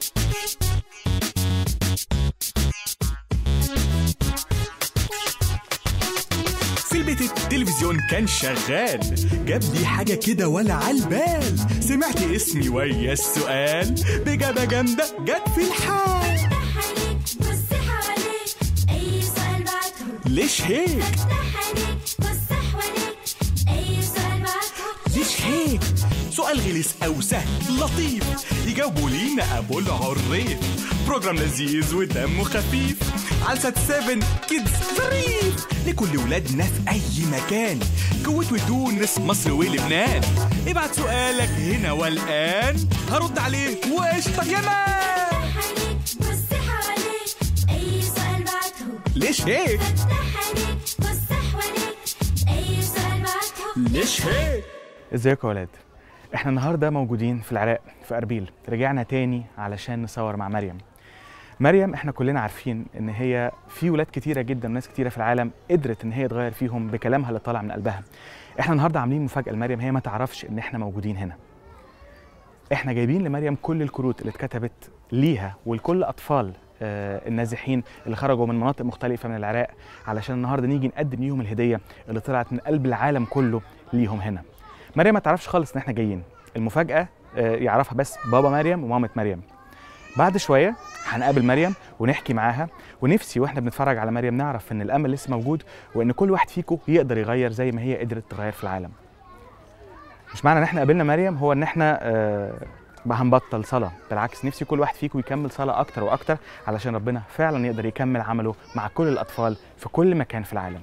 في البيت التلفزيون كان شغال جاب لي حاجة كده ولا عالبال سمعت اسمي ويا السؤال بإجابة جامدة جت في الحال عليك بص حواليك أي سؤال بعته ليش هيك افتح عليك بص حواليك أي سؤال بعته ليش هيك سؤال غلس أو سهل لطيف يجاوبوا لينا أبو العريف بروجرام لذيذ ودمه خفيف على سات 7 كيدز ظريف لكل ولادنا في أي مكان كويت وتونس مصر ولبنان ابعت سؤالك هنا والآن هرد عليه وقشطة يا مان عليك بص حواليك أي سؤال بعته ليش هيك افتح عليك بص حواليك أي سؤال بعته ليش هيك ازيكم يا ولاد احنا النهارده موجودين في العراق في اربيل رجعنا تاني علشان نصور مع مريم مريم احنا كلنا عارفين ان هي في ولاد كتيره جدا وناس كتيره في العالم قدرت ان هي تغير فيهم بكلامها اللي طالع من قلبها احنا النهارده عاملين مفاجاه لمريم هي ما تعرفش ان احنا موجودين هنا احنا جايبين لمريم كل الكروت اللي اتكتبت ليها ولكل اطفال آه، النازحين اللي خرجوا من مناطق مختلفه من العراق علشان النهارده نيجي نقدم ليهم الهديه اللي طلعت من قلب العالم كله ليهم هنا مريم ما تعرفش خالص ان احنا جايين المفاجاه آه، يعرفها بس بابا مريم ومامه مريم بعد شويه هنقابل مريم ونحكي معاها ونفسي واحنا بنتفرج على مريم نعرف ان الامل لسه موجود وان كل واحد فيكم يقدر يغير زي ما هي قدرت تغير في العالم مش معنى ان احنا قابلنا مريم هو ان احنا آه، بقى هنبطل صلاه بالعكس نفسي كل واحد فيكم يكمل صلاه اكتر واكتر علشان ربنا فعلا يقدر يكمل عمله مع كل الاطفال في كل مكان في العالم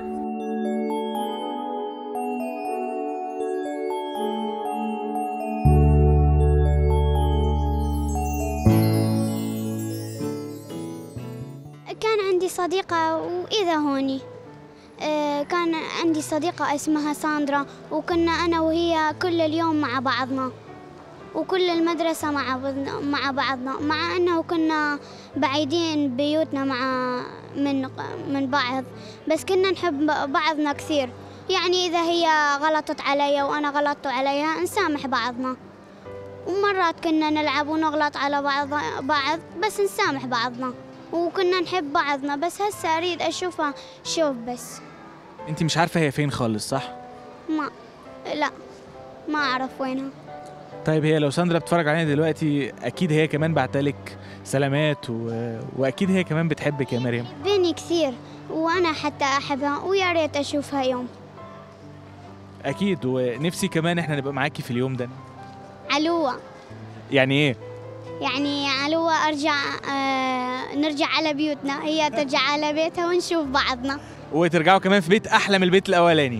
كان عندي صديقة وإذا هوني آه، كان عندي صديقة اسمها ساندرا وكنا أنا وهي كل اليوم مع بعضنا وكل المدرسة مع بعضنا مع بعضنا مع أنه كنا بعيدين بيوتنا مع من من بعض بس كنا نحب بعضنا كثير يعني إذا هي غلطت علي وأنا غلطت عليها نسامح بعضنا ومرات كنا نلعب ونغلط على بعض بعض بس نسامح بعضنا وكنا نحب بعضنا بس هسه أريد أشوفها شوف بس انت مش عارفه هي فين خالص صح ما لا ما أعرف وينها طيب هي لو ساندرا بتتفرج علينا دلوقتي اكيد هي كمان بعتلك سلامات و... واكيد هي كمان بتحبك يا مريم بيني كثير وأنا حتى أحبها ويا ريت أشوفها يوم اكيد ونفسي كمان احنا نبقى معاكي في اليوم ده علوة يعني ايه يعني علوة أرجع آه نرجع على بيوتنا هي ترجع على بيتها ونشوف بعضنا وترجعوا كمان في بيت احلى من البيت الاولاني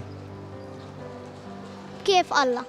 كيف الله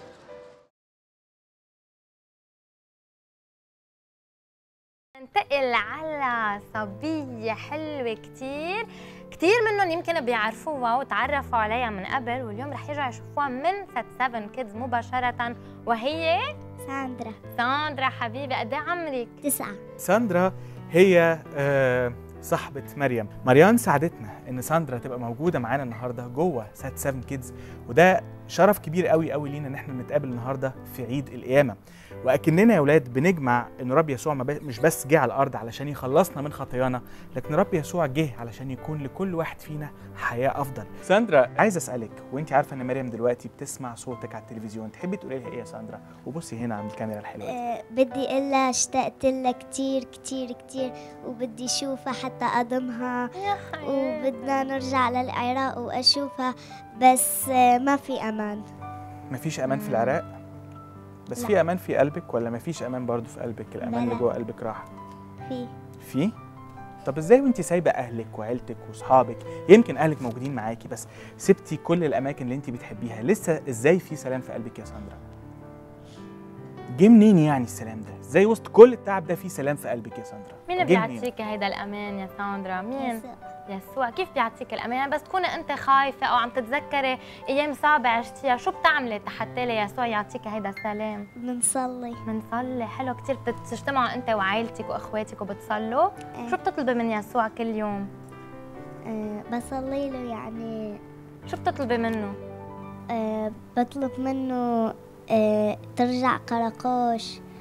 ننتقل على صبية حلوة كتير كتير منهم يمكن بيعرفوها وتعرفوا عليها من قبل واليوم رح يرجعوا يشوفوها من سات 7 كيدز مباشرة وهي ساندرا ساندرا حبيبي قد ايه عمرك؟ تسعة ساندرا هي آه، صاحبة مريم مريان ساعدتنا ان ساندرا تبقى موجودة معانا النهاردة جوه سات 7 كيدز وده شرف كبير قوي قوي لينا ان احنا نتقابل النهارده في عيد القيامة واكننا يا اولاد بنجمع ان رب يسوع ما ب- مش بس جه على الارض علشان يخلصنا من خطايانا لكن رب يسوع جه علشان يكون لكل واحد فينا حياة افضل ساندرا عايز اسالك وانت عارفة ان مريم دلوقتي بتسمع صوتك على التلفزيون تحبي تقولي لها ايه يا ساندرا وبصي هنا عند الكاميرا الحلوة دي. آه، بدي إلا اشتقت لها كتير كتير كتير وبدي أشوفها حتى أضمها يا وبدنا نرجع للعراق وأشوفها بس آه، ما في أمان مفيش امان في العراق بس لا. في امان في قلبك ولا مفيش امان برضو في قلبك الامان لا، اللي لا. جوه قلبك راح في في طب ازاي وانت سايبه اهلك وعيلتك واصحابك يمكن اهلك موجودين معاكي بس سبتي كل الاماكن اللي انت بتحبيها لسه ازاي في سلام في قلبك يا ساندرا جه منين يعني السلام ده ازاي وسط كل التعب ده في سلام في قلبك يا ساندرا مين جه منين؟ بيعطيك هيدا الامان يا ساندرا؟ مين؟ يسوع كيف بيعطيك الامان يعني بس تكوني انت خايفه او عم تتذكري ايام صعبه عشتيها شو بتعملي حتى لي يسوع يعطيك هيدا السلام بنصلي بنصلي حلو كتير بتجتمعوا انت وعائلتك واخواتك وبتصلوا إيه. شو بتطلبي من يسوع كل يوم آه، بصلي له يعني شو بتطلبي منه آه، بطلب منه آه، ترجع قراقوش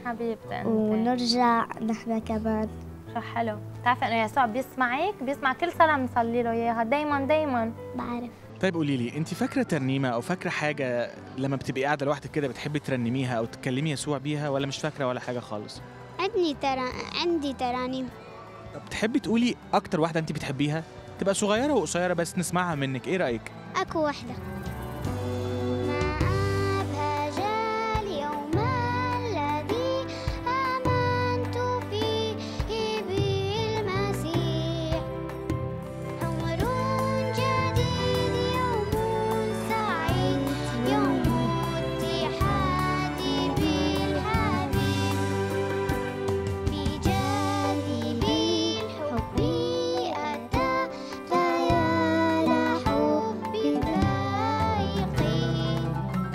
حبيبتي انت ونرجع نحن كمان شو حلو بتعرفي انه يسوع بيسمعك بيسمع كل صلاه بنصلي له اياها دايما دايما بعرف طيب قولي لي انت فاكره ترنيمه او فاكره حاجه لما بتبقي قاعده لوحدك كده بتحبي ترنميها او تكلمي يسوع بيها ولا مش فاكره ولا حاجه خالص عندي ترى عندي ترانيم طب تحبي تقولي اكتر واحده انت بتحبيها تبقى صغيره وقصيره بس نسمعها منك ايه رايك أكو وحدة ما أبهج اليوم الذي آمنت فيه بالمسيح عمر جديد يوم سعيد يوم اتحادي بالحبيب بجانب الحب أتى فيا لحب ذائقين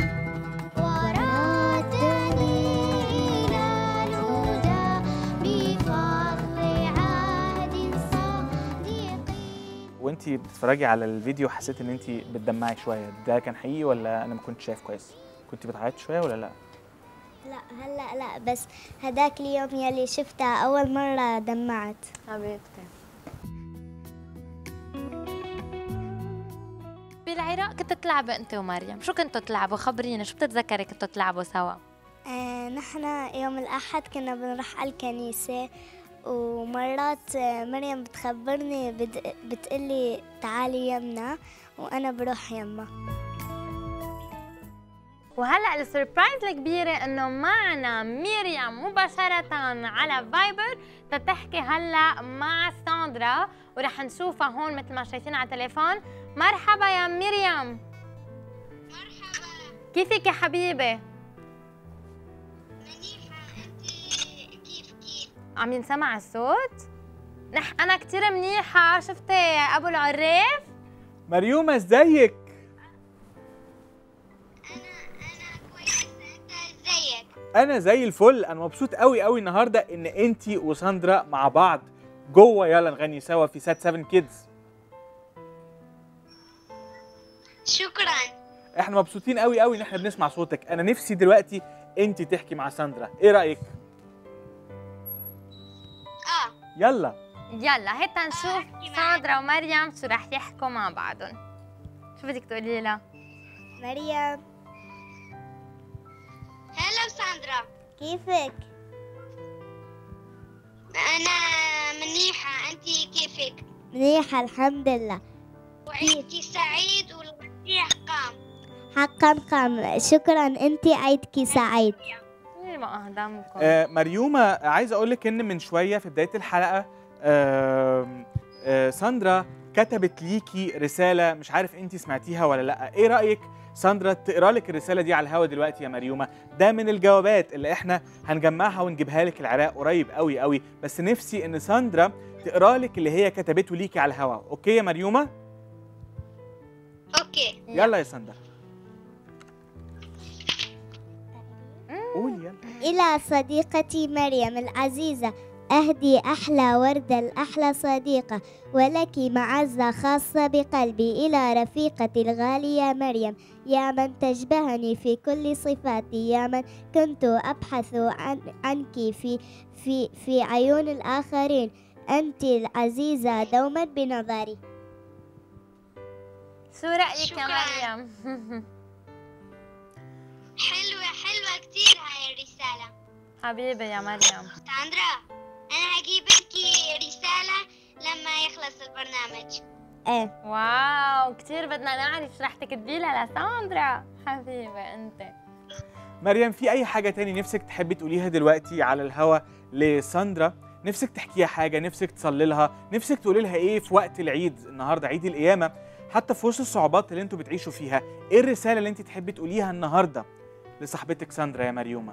وردني إلى الهدى بفضل عهد صديقين وانت بتتفرجي على الفيديو حسيت ان انت بتدمعي شويه ده كان حقيقي ولا انا ما كنتش شايف كويس كنت بتعيطي شويه ولا لا لا هلا لا بس هداك اليوم يلي شفتها أول مرة دمعت حبيبتي بالعراق كنت تلعبوا انت ومريم شو كنتوا تلعبوا خبرينا شو بتتذكري كنتوا تلعبوا سوا آه نحن يوم الأحد كنا بنروح على الكنيسة ومرات آه، مريم بتخبرني بت- بتقلي تعالي يمنا وأنا بروح يما وهلا السربرايز الكبيره انه معنا مريم مباشره على فايبر تتحكي هلا مع ساندرا ورح نشوفها هون مثل ما شايفين على التليفون مرحبا يا مريم مرحبا كيفك يا حبيبه عم ينسمع الصوت نح انا كثير منيحه شفتي ابو العريف مريومه ازيك زيك انا زي الفل انا مبسوط قوي قوي النهارده ان انت وساندرا مع بعض جوه يلا نغني سوا في سات 7 كيدز شكرا احنا مبسوطين قوي قوي ان احنا بنسمع صوتك انا نفسي دلوقتي انت تحكي مع ساندرا ايه رايك اه يلا يلا هيك نشوف ساندرا ومريم شو رح يحكوا مع بعضهم شو بدك تقولي لها مريم هلا ساندرا كيفك؟ أنا منيحة أنت كيفك؟ منيحة الحمد لله وعيدك سعيد والمسيح قام حقا قام شكرا انت عيدك سعيد طول ما اهدامكم آه مريومه عايز اقول لك ان من شويه في بدايه الحلقه آه آه ساندرا كتبت ليكي رساله مش عارف انت سمعتيها ولا لا ايه رايك ساندرا تقرا لك الرساله دي على الهوا دلوقتي يا مريومه ده من الجوابات اللي احنا هنجمعها ونجيبها لك العراق قريب قوي قوي بس نفسي ان ساندرا تقرا لك اللي هي كتبته ليكي على الهوا اوكي يا مريومه أوكي يلا يا ساندرا قولي يلا إلى صديقتي مريم العزيزة أهدي أحلى وردة الأحلى صديقة ولك معزة خاصة بقلبي إلى رفيقتي الغالية مريم يا من تشبهني في كل صفاتي يا من كنت أبحث عن عنك في في في عيون الآخرين أنت العزيزة دوما بنظري شو رايك يا شكراً. مريم حلوة حلوة كتير هاي الرسالة حبيبي يا مريم ساندرا أنا هجيب لك رسالة لما يخلص البرنامج إيه واو كثير بدنا نعرف شو رح تكتبي لها لساندرا حبيبي انت مريم في اي حاجه تاني نفسك تحبي تقوليها دلوقتي على الهوا لساندرا نفسك تحكيها حاجه نفسك تصلي لها نفسك تقولي لها ايه في وقت العيد النهارده عيد القيامه حتى في وسط الصعوبات اللي انتوا بتعيشوا فيها ايه الرساله اللي انت تحبي تقوليها النهارده لصاحبتك ساندرا يا مريومه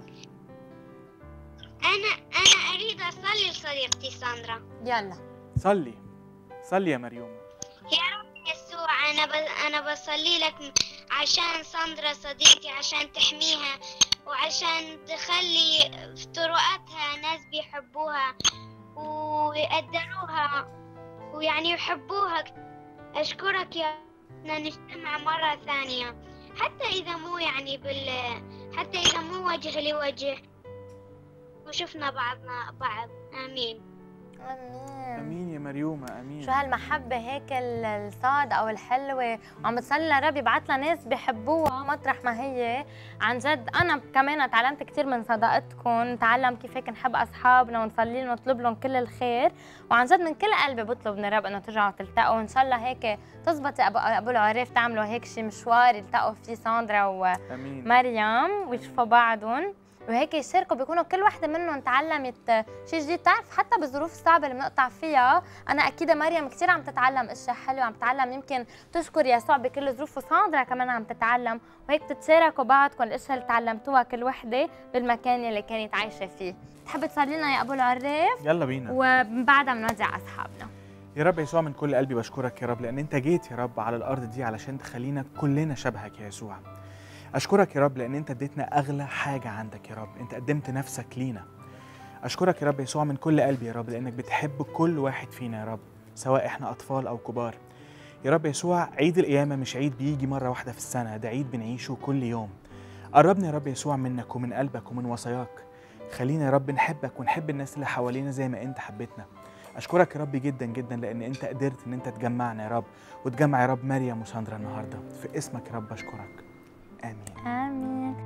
أنا أنا أريد أصلي لصديقتي ساندرا يلا صلي صلي يا مريومه يا رب يسوع أنا ب... أنا بصلي لك م- عشان ساندرا صديقتي عشان تحميها وعشان تخلي في طرقاتها ناس بيحبوها ويقدروها ويعني يحبوها أشكرك يا بدنا نجتمع مرة ثانية حتى إذا مو يعني بال حتى إذا مو وجه لوجه وشفنا بعضنا بعض آمين امين امين يا مريومه امين شو هالمحبة هيك ال- الصاد أو الحلوة وعم بتصلي لربي يبعث لها ناس بيحبوها مطرح ما هي عن جد أنا كمان تعلمت كثير من صداقتكم تعلم كيف هيك نحب أصحابنا ونصلي لهم ونطلب لهم كل الخير وعن جد من كل قلبي بطلب من الرب إنه ترجعوا تلتقوا وإن شاء الله هيك تزبط يا أبو, أبو العريف تعملوا هيك شي مشوار يلتقوا فيه ساندرا و امين مريم ويشوفوا بعضهم وهيك يشاركوا بيكونوا كل وحده منهم تعلمت شيء جديد بتعرف حتى بالظروف الصعبه اللي بنقطع فيها انا اكيد مريم كثير عم تتعلم اشياء حلوه عم تتعلم يمكن تشكر يسوع بكل ظروف وساندرا كمان عم تتعلم وهيك تتشاركوا بعضكم الاشياء اللي تعلمتوها كل وحده بالمكان اللي كانت عايشه فيه تحب تصلي لنا يا ابو العريف يلا بينا ومن بعدها بنودع اصحابنا يا رب يسوع من كل قلبي بشكرك يا رب لان انت جيت يا رب على الارض دي علشان تخلينا كلنا شبهك يا يسوع اشكرك يا رب لان انت اديتنا اغلى حاجه عندك يا رب انت قدمت نفسك لينا اشكرك يا رب يسوع من كل قلبي يا رب لانك بتحب كل واحد فينا يا رب سواء احنا اطفال او كبار يا رب يسوع عيد القيامه مش عيد بيجي مره واحده في السنه ده عيد بنعيشه كل يوم قربنا يا رب يسوع منك ومن قلبك ومن وصاياك خلينا يا رب نحبك ونحب الناس اللي حوالينا زي ما انت حبيتنا اشكرك يا رب جدا جدا لان انت قدرت ان انت تجمعنا يا رب وتجمع يا رب مريم وساندرا النهارده في اسمك يا رب اشكرك امين امين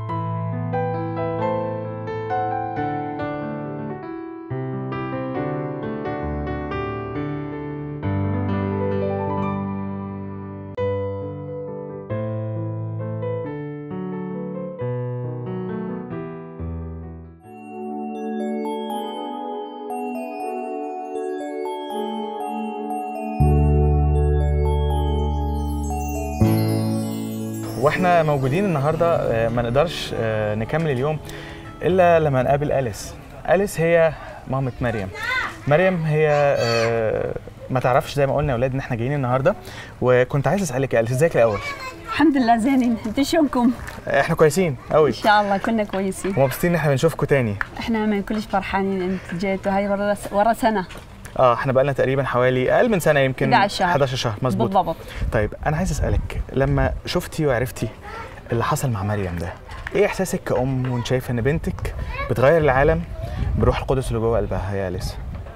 واحنا موجودين النهارده آه، ما نقدرش آه، نكمل اليوم الا لما نقابل اليس اليس هي مامة مريم مريم هي آه، ما تعرفش زي ما قلنا يا اولاد ان احنا جايين النهارده وكنت عايز اسالك يا اليس ازيك الاول الحمد لله زينين انتوا شلونكم؟ احنا كويسين قوي ان شاء الله كنا كويسين ومبسوطين ان احنا بنشوفكم تاني احنا من كلش فرحانين انت جيتوا هاي ورا ورا سنه اه احنا بقالنا تقريبا حوالي اقل من سنه يمكن 11 شهر. 11 شهر مظبوط بالضبط طيب انا عايز اسالك لما شفتي وعرفتي اللي حصل مع مريم ده ايه احساسك كأم وانت شايفه ان بنتك بتغير العالم بروح القدس اللي جوه قلبها يا اليس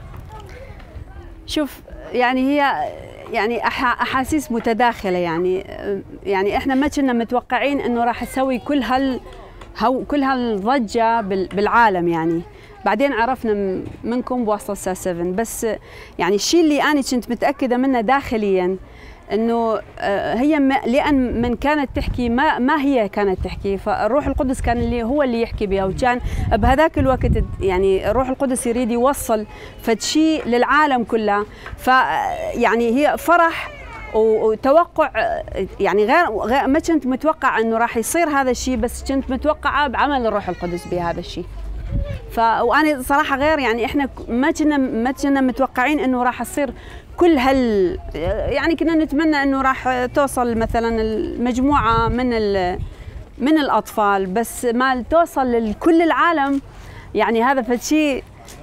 شوف يعني هي يعني أح- احاسيس متداخله يعني يعني احنا ما كنا متوقعين انه راح تسوي كل هال هو كل هالضجه بال- بالعالم يعني بعدين عرفنا م- منكم بواسطه سا 7 بس يعني الشيء اللي انا كنت متاكده منه داخليا انه آه، هي ما لان من كانت تحكي ما ما هي كانت تحكي فالروح القدس كان اللي هو اللي يحكي بها وكان بهذاك الوقت يعني الروح القدس يريد يوصل فد شيء للعالم كله ف يعني هي فرح و- وتوقع يعني غير, غير ما كنت متوقع انه راح يصير هذا الشيء بس كنت متوقعه بعمل الروح القدس بهذا الشيء ف وانا صراحه غير يعني احنا ك- ما كنا ما كنا متوقعين انه راح تصير كل هال يعني كنا نتمنى انه راح توصل مثلا المجموعه من ال من الاطفال بس ما توصل لكل العالم يعني هذا فشيء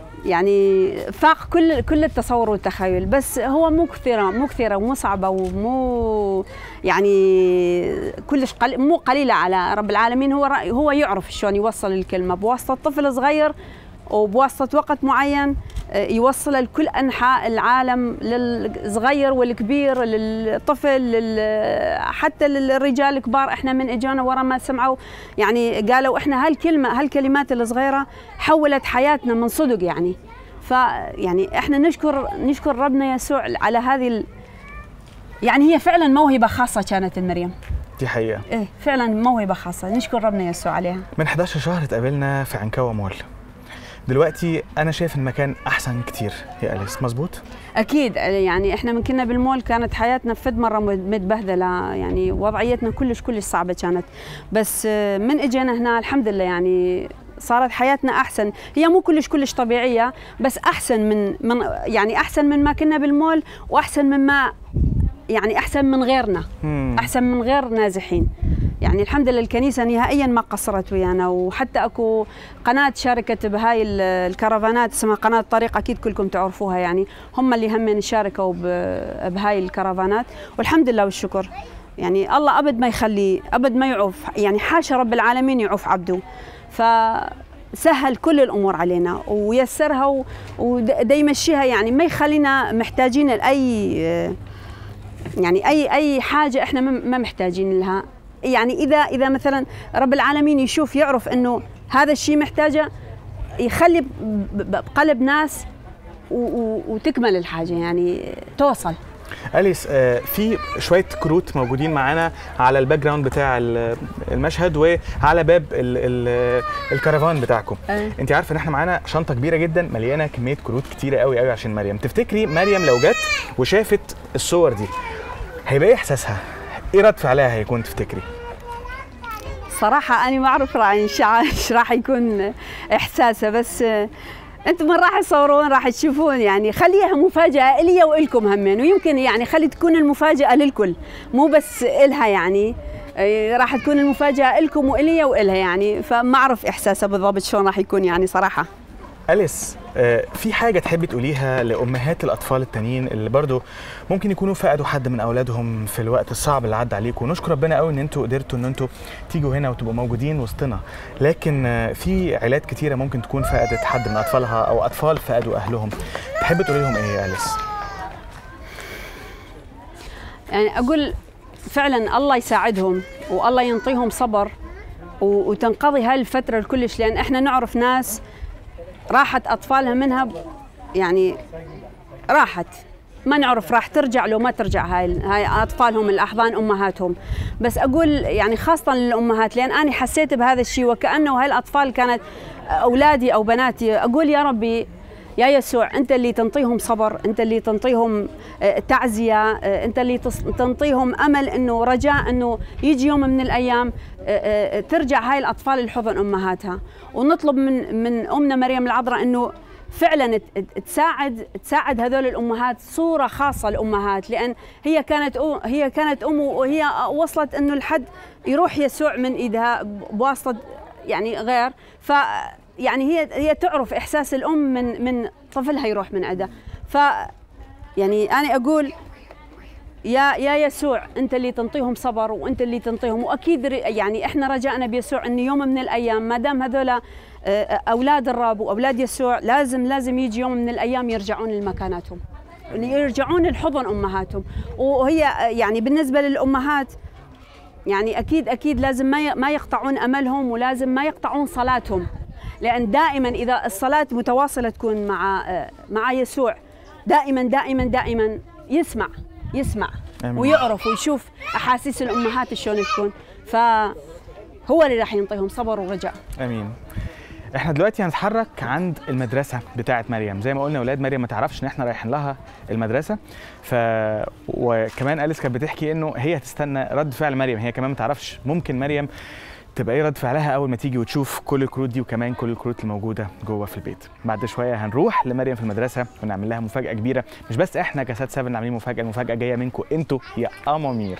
يعني فاق كل كل التصور والتخيل بس هو مو كثيره مو كثيره ومو صعبه ومو يعني كلش قل مو قليله على رب العالمين هو رأي هو يعرف شلون يوصل الكلمه بواسطه طفل صغير وبواسطه وقت معين آه، يوصل لكل انحاء العالم للصغير والكبير للطفل لل حتى للرجال الكبار احنا من اجانا ورا ما سمعوا يعني قالوا احنا هالكلمه هالكلمات الصغيره حولت حياتنا من صدق يعني فيعني احنا نشكر نشكر ربنا يسوع على هذه ال... يعني هي فعلا موهبه خاصه كانت المريم دي حقيقه ايه فعلا موهبه خاصه نشكر ربنا يسوع عليها من 11 شهر اتقابلنا في عنكوة مول دلوقتي انا شايف المكان احسن كتير يا اليس مظبوط اكيد يعني احنا من كنا بالمول كانت حياتنا فد مره متبهدله يعني وضعيتنا كلش كلش صعبه كانت بس آه، من اجينا هنا الحمد لله يعني صارت حياتنا احسن هي مو كلش كلش طبيعيه بس احسن من من يعني احسن من ما كنا بالمول واحسن مما يعني احسن من غيرنا مم. احسن من غير نازحين يعني الحمد لله الكنيسه نهائيا ما قصرت ويانا وحتى اكو قناه شاركت بهاي ال- الكرفانات اسمها قناه طريق اكيد كلكم تعرفوها يعني هم اللي هم شاركوا ب- بهاي الكرفانات والحمد لله والشكر يعني الله ابد ما يخلي ابد ما يعوف يعني حاشا رب العالمين يعوف عبده ف سهل كل الامور علينا ويسرها و- ودا يمشيها يعني ما يخلينا محتاجين لاي يعني اي اي حاجه احنا ما ما محتاجين لها يعني اذا اذا مثلا رب العالمين يشوف يعرف انه هذا الشيء محتاجه يخلي ب- ب- بقلب ناس و- و- وتكمل الحاجه يعني توصل اليس آه، في شويه كروت موجودين معانا على الباك جراوند بتاع ال- المشهد وعلى باب ال ال الكرفان بتاعكم أه. انت عارفه ان احنا معانا شنطه كبيره جدا مليانه كميه كروت كتيره قوي قوي عشان مريم تفتكري مريم لو جت وشافت الصور دي هيبقى ايه احساسها ايه رد فعلها هيكون تفتكري صراحة أنا ما أعرف راح إن شاء الله إيش راح يكون إحساسه بس آه، أنتم من راح تصورون راح تشوفون يعني خليها مفاجأة إلي وإلكم همين ويمكن يعني خلي تكون المفاجأة للكل مو بس إلها يعني آه، راح تكون المفاجأة إلكم وإلي وإلها يعني فما أعرف إحساسه بالضبط شلون راح يكون يعني صراحة أليس آه، في حاجة تحبي تقوليها لأمهات الأطفال التانيين اللي برضو ممكن يكونوا فقدوا حد من أولادهم في الوقت الصعب اللي عدى عليكم ونشكر ربنا قوي إن أنتوا قدرتوا إن أنتوا تيجوا هنا وتبقوا موجودين وسطنا لكن آه، في عائلات كتيرة ممكن تكون فقدت حد من أطفالها أو أطفال فقدوا أهلهم تحبي تقولي لهم إيه يا أليس؟ يعني اقول فعلا الله يساعدهم والله ينطيهم صبر و- وتنقضي هاي الفتره الكلش لان احنا نعرف ناس راحت اطفالها منها ب- يعني راحت ما نعرف راح ترجع لو ما ترجع هاي هاي اطفالهم الاحضان امهاتهم بس اقول يعني خاصه للامهات لان انا حسيت بهذا الشيء وكانه هاي الاطفال كانت اولادي او بناتي اقول يا ربي يا يسوع انت اللي تنطيهم صبر انت اللي تنطيهم آه، تعزيه آه، انت اللي تص- تنطيهم امل انه رجاء انه يجي يوم من الايام آه، آه، ترجع هاي الاطفال لحضن امهاتها ونطلب من من امنا مريم العذراء انه فعلا ت- ت- تساعد تساعد هذول الامهات صوره خاصه الامهات لان هي كانت أو- هي كانت ام وهي وصلت انه الحد يروح يسوع من ايدها ب- بواسطه يعني غير ف يعني هي هي تعرف احساس الام من من طفلها يروح من عندها ف يعني انا اقول يا يا يسوع انت اللي تنطيهم صبر وانت اللي تنطيهم واكيد ر- يعني احنا رجعنا بيسوع ان يوم من الايام ما دام هذول آه، اولاد الرب واولاد يسوع لازم لازم يجي يوم من الايام يرجعون لمكاناتهم يرجعون لحضن امهاتهم وهي آه، يعني بالنسبه للامهات يعني اكيد اكيد لازم ما ي- ما يقطعون املهم ولازم ما يقطعون صلاتهم لان دائما اذا الصلاه متواصله تكون مع آه، مع يسوع دائما دائما دائما يسمع يسمع آمين. ويعرف ويشوف احاسيس الامهات شلون تكون فهو اللي راح ينطيهم صبر ورجاء امين احنا دلوقتي هنتحرك عند المدرسه بتاعه مريم زي ما قلنا اولاد مريم ما تعرفش ان احنا رايحين لها المدرسه ف وكمان اليس كانت بتحكي انه هي هتستنى رد فعل مريم هي كمان ما تعرفش ممكن مريم تبقى ايه رد فعلها اول ما تيجي وتشوف كل الكروت دي وكمان كل الكروت الموجوده جوه في البيت بعد شويه هنروح لمريم في المدرسه ونعمل لها مفاجاه كبيره مش بس احنا كسات 7 اللي عاملين مفاجاه المفاجاه جايه منكم انتوا يا امامير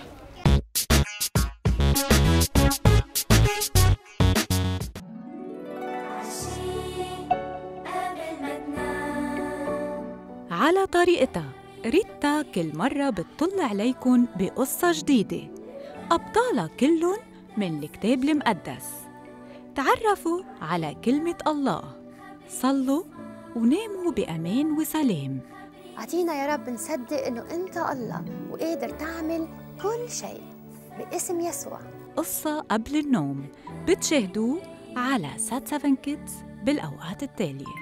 قبل ما تنام على طريقتها ريتا كل مرة بتطل عليكن بقصة جديدة أبطالها كلن من الكتاب المقدس تعرفوا على كلمة الله صلوا وناموا بأمان وسلام أعطينا يا رب نصدق إنه أنت الله وقادر تعمل كل شيء باسم يسوع قصة قبل النوم بتشاهدوه على سات 7 كيدز بالأوقات التالية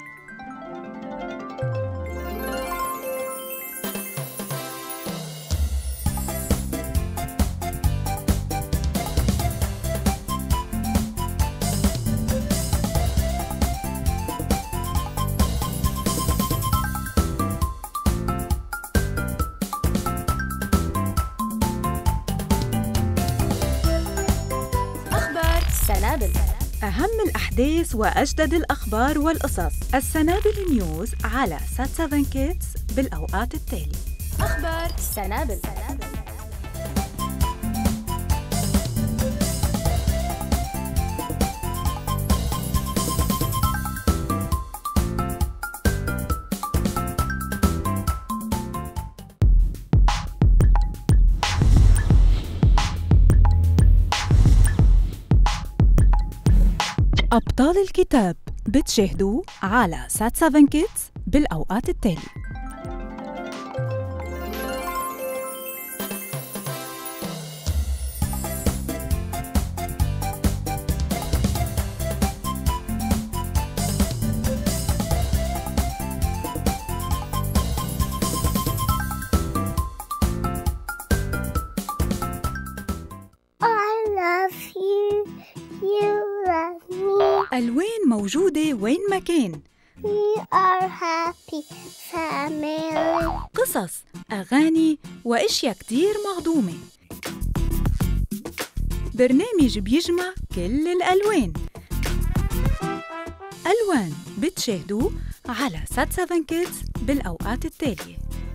أخبار سنابل أهم الأحداث وأجدد الأخبار والقصص السنابل نيوز على سات 7 كيدز بالأوقات التالية أخبار سنابل أبطال الكتاب بتشاهدوه على سات 7 كيدز بالأوقات التالية I love you you love me ألوان موجودة وين ما كان we are happy family قصص أغاني وأشياء كتير مهضومة برنامج بيجمع كل الألوان ألوان بتشاهدوه على سات 7 كيدز بالأوقات التالية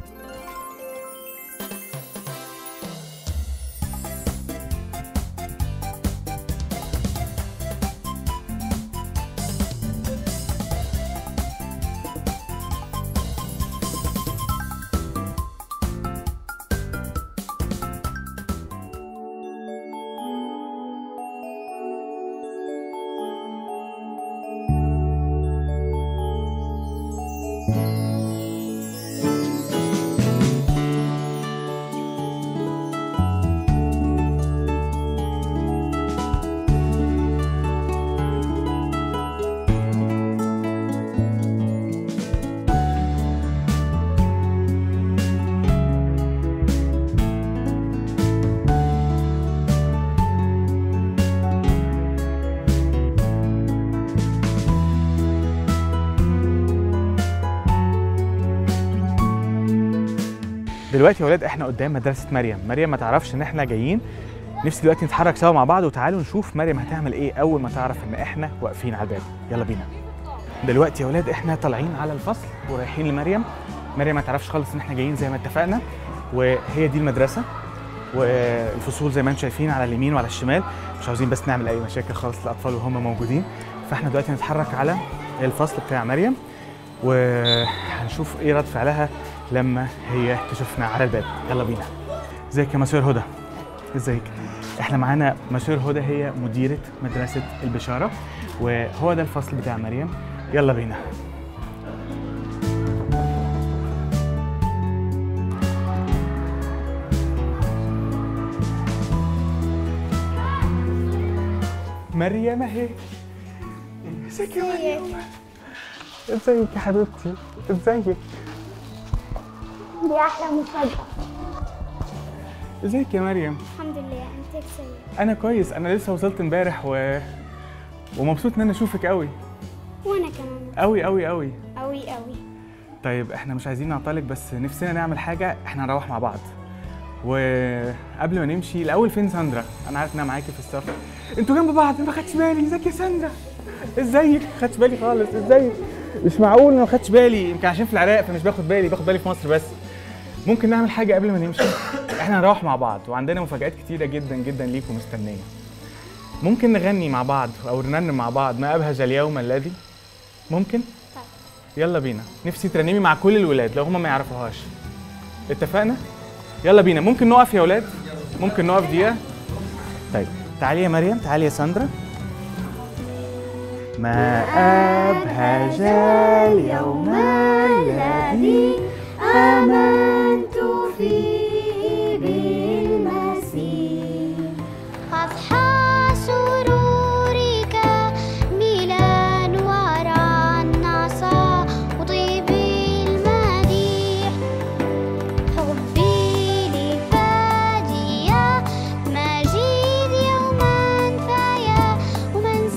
دلوقتي يا ولاد احنا قدام مدرسه مريم مريم ما تعرفش ان احنا جايين نفسي دلوقتي نتحرك سوا مع بعض وتعالوا نشوف مريم هتعمل ايه اول ما تعرف ان احنا واقفين على الباب يلا بينا دلوقتي يا ولاد احنا طالعين على الفصل ورايحين لمريم مريم ما تعرفش خالص ان احنا جايين زي ما اتفقنا وهي دي المدرسه والفصول زي ما انتم شايفين على اليمين وعلى الشمال مش عاوزين بس نعمل اي مشاكل خالص للاطفال وهم موجودين فاحنا دلوقتي هنتحرك على الفصل بتاع مريم وهنشوف ايه رد فعلها لما هي تشوفنا على الباب يلا بينا ازيك يا مسير هدى ازيك احنا معانا مسير هدى هي مديرة مدرسة البشارة وهو ده الفصل بتاع مريم يلا بينا مريم اهي ازيك يا مريم ازيك يا حبيبتي ازيك دي أحلى مفاجأة ازيك يا مريم الحمد لله أنت كسير انا كويس انا لسه وصلت امبارح و... ومبسوط ان انا اشوفك قوي وأنا كمان قوي قوي قوي أوي أوي طيب احنا مش عايزين نعطلك بس نفسنا نعمل حاجه احنا هنروح مع بعض وقبل ما نمشي الاول فين ساندرا انا عارف انها معاكي في السفر انتوا جنب بعض ما خدتش بالي ازيك يا ساندرا ازيك ما خدتش بالي خالص ازيك مش معقول ما خدتش بالي يمكن عشان في العراق فمش باخد بالي باخد بالي في مصر بس ممكن نعمل حاجه قبل ما نمشي احنا هنروح مع بعض وعندنا مفاجآت كتيره جدا جدا ليكم مستنيه ممكن نغني مع بعض او نرنم مع بعض ما ابهج اليوم الذي ممكن يلا بينا نفسي ترنمي مع كل الولاد لو هم ما يعرفوهاش اتفقنا يلا بينا ممكن نقف يا ولاد ممكن نقف دقيقه طيب تعالي يا مريم تعالي يا ساندرا ما أبهج اليوم الذي آمنت فيه بالمسيح أضحى سرورك ميلا وراء النصا وطيب المديح حبي لفادية مجيد يوما فيا ومن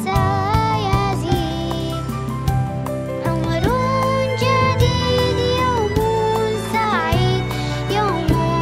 سيزيد عمر جديد يوم سعيد يوم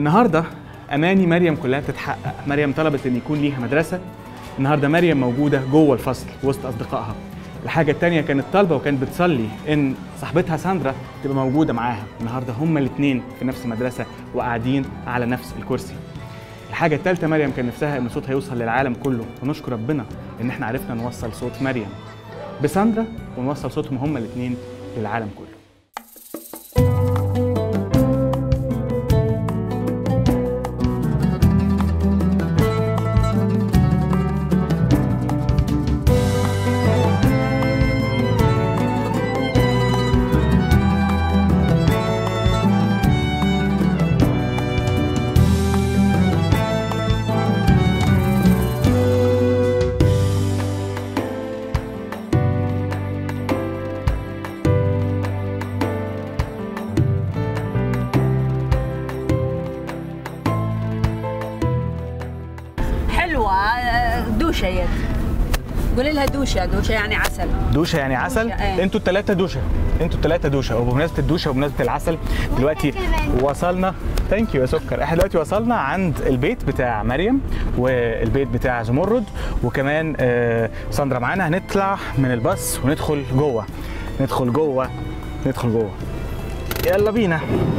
النهارده اماني مريم كلها بتتحقق مريم طلبت ان يكون ليها مدرسه النهارده مريم موجوده جوه الفصل وسط اصدقائها الحاجة التانية كانت طالبة وكانت بتصلي إن صاحبتها ساندرا تبقى موجودة معاها، النهاردة هما الاتنين في نفس المدرسة وقاعدين على نفس الكرسي. الحاجة التالتة مريم كان نفسها إن صوتها يوصل للعالم كله، ونشكر ربنا إن إحنا عرفنا نوصل صوت مريم بساندرا ونوصل صوتهم هما الاتنين للعالم كله. حلوة آه، دوشة يد قولي لها دوشة دوشة يعني عسل دوشه يعني عسل دوشة، إيه. انتوا الثلاثه دوشه انتوا الثلاثه دوشه وبمناسبه الدوشه وبمناسبه العسل دلوقتي وصلنا ثانك يو يا سكر احنا دلوقتي وصلنا عند البيت بتاع مريم والبيت بتاع زمرد وكمان آه، ساندرا معانا هنطلع من الباص وندخل جوه ندخل جوه ندخل جوه يلا بينا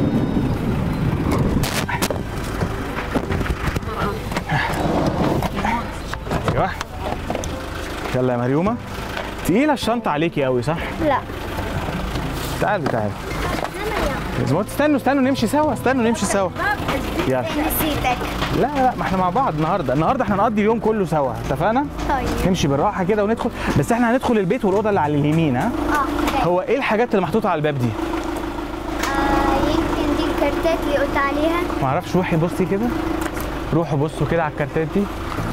ايوه يلا يا مريومه تقيله الشنطه عليكي قوي صح لا تعالوا تعالوا زمرد استنوا استنوا نمشي سوا استنوا نمشي سوا يلا نسيتك لا لا ما احنا مع بعض النهارده النهارده احنا نقضي اليوم كله سوا اتفقنا طيب نمشي بالراحه كده وندخل بس احنا هندخل البيت والاوضه اللي على اليمين ها اه هو ايه الحاجات اللي محطوطه على الباب دي آه، يمكن دي الكارتات اللي قلت عليها ما اعرفش روحي بصي كده روحوا بصوا كده على الكارتات دي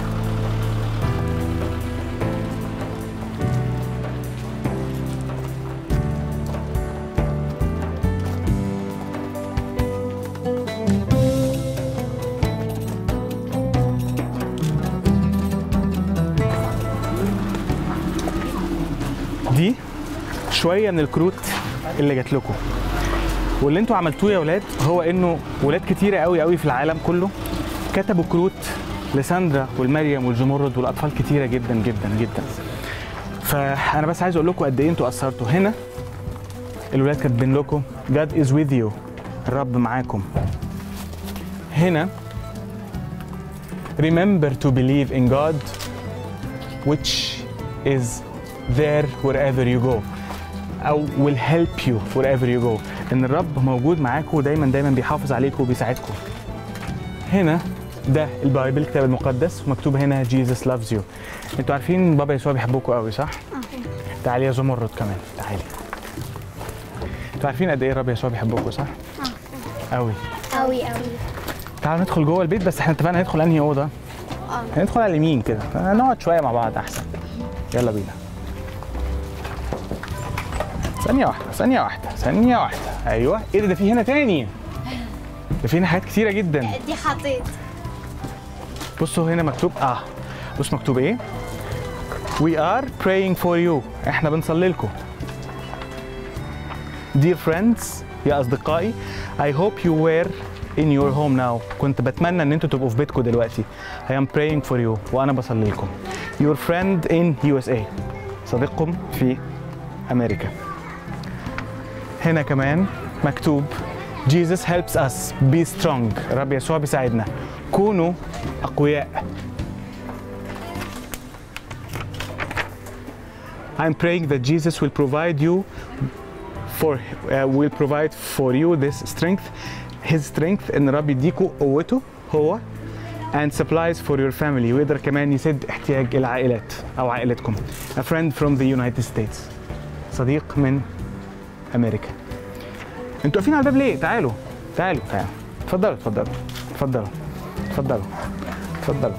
دي شويه من الكروت اللي جات لكم واللي انتوا عملتوه يا ولاد هو انه ولاد كتيره قوي قوي في العالم كله كتبوا كروت لساندرا والمريم والجمرد والاطفال كتيره جدا جدا جدا فانا بس عايز اقول لكم قد ايه انتوا اثرتوا هنا الولاد كاتبين لكم God is with you الرب معاكم هنا remember to believe in God which is there wherever you go او will help you wherever you go ان الرب موجود معاكم ودايما دايما بيحافظ عليكم وبيساعدكم هنا ده البايبل الكتاب المقدس ومكتوب هنا Jesus loves you انتوا عارفين بابا يسوع بيحبكم قوي صح تعالي يا زمرد كمان تعالي انتوا عارفين قد ايه الرب يسوع بيحبكم صح قوي قوي قوي تعالوا ندخل جوه البيت بس احنا اتفقنا ندخل انهي اوضه اه هندخل على اليمين كده نقعد شويه مع بعض احسن يلا بينا ثانية واحدة ثانية واحدة ثانية واحدة أيوه إيه ده ده في هنا تاني ده في هنا حاجات كتيرة جدا دي حطيت بصوا هنا مكتوب آه بص مكتوب إيه We are praying for you إحنا بنصلي لكم Dear friends يا أصدقائي I hope you were in your home now كنت بتمنى إن أنتوا تبقوا في بيتكم دلوقتي I am praying for you وأنا بصلي لكم Your friend in USA صديقكم في أمريكا هنا كمان مكتوب Jesus helps us be strong الرب يسوع بيساعدنا كونوا أقوياء I'm praying that Jesus will provide you for uh, will provide for you this strength his strength ان الرب يديكوا قوته هو and supplies for your family ويقدر كمان يسد احتياج العائلات او عائلتكم a friend from the United States صديق من امريكا انتوا واقفين على الباب ليه تعالوا تعالوا تعالوا اتفضلوا اتفضلوا اتفضلوا اتفضلوا اتفضلوا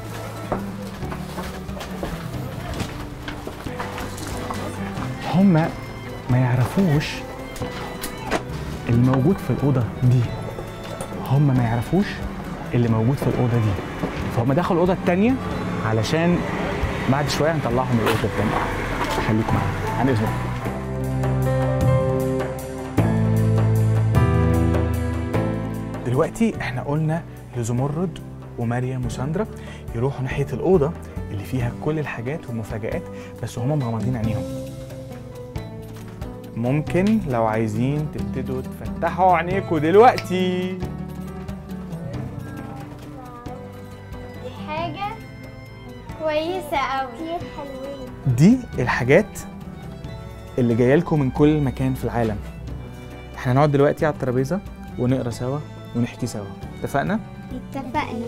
هم ما يعرفوش اللي موجود في الأوضة دي هم ما يعرفوش اللي موجود في الأوضة دي فهم دخلوا الأوضة التانية علشان بعد شوية هنطلعهم من الأوضة التانية خليكم معانا عن إذنكم دلوقتي احنا قلنا لزمرد ومريم وساندرا يروحوا ناحيه الاوضه اللي فيها كل الحاجات والمفاجآت بس هما مغمضين عينيهم ممكن لو عايزين تبتدوا تفتحوا عينيكوا دلوقتي دي حاجة كويسة أوي كتير حلوين دي الحاجات اللي جايه لكم من كل مكان في العالم احنا هنقعد دلوقتي على الترابيزه ونقرا سوا ونحكي سوا اتفقنا اتفقنا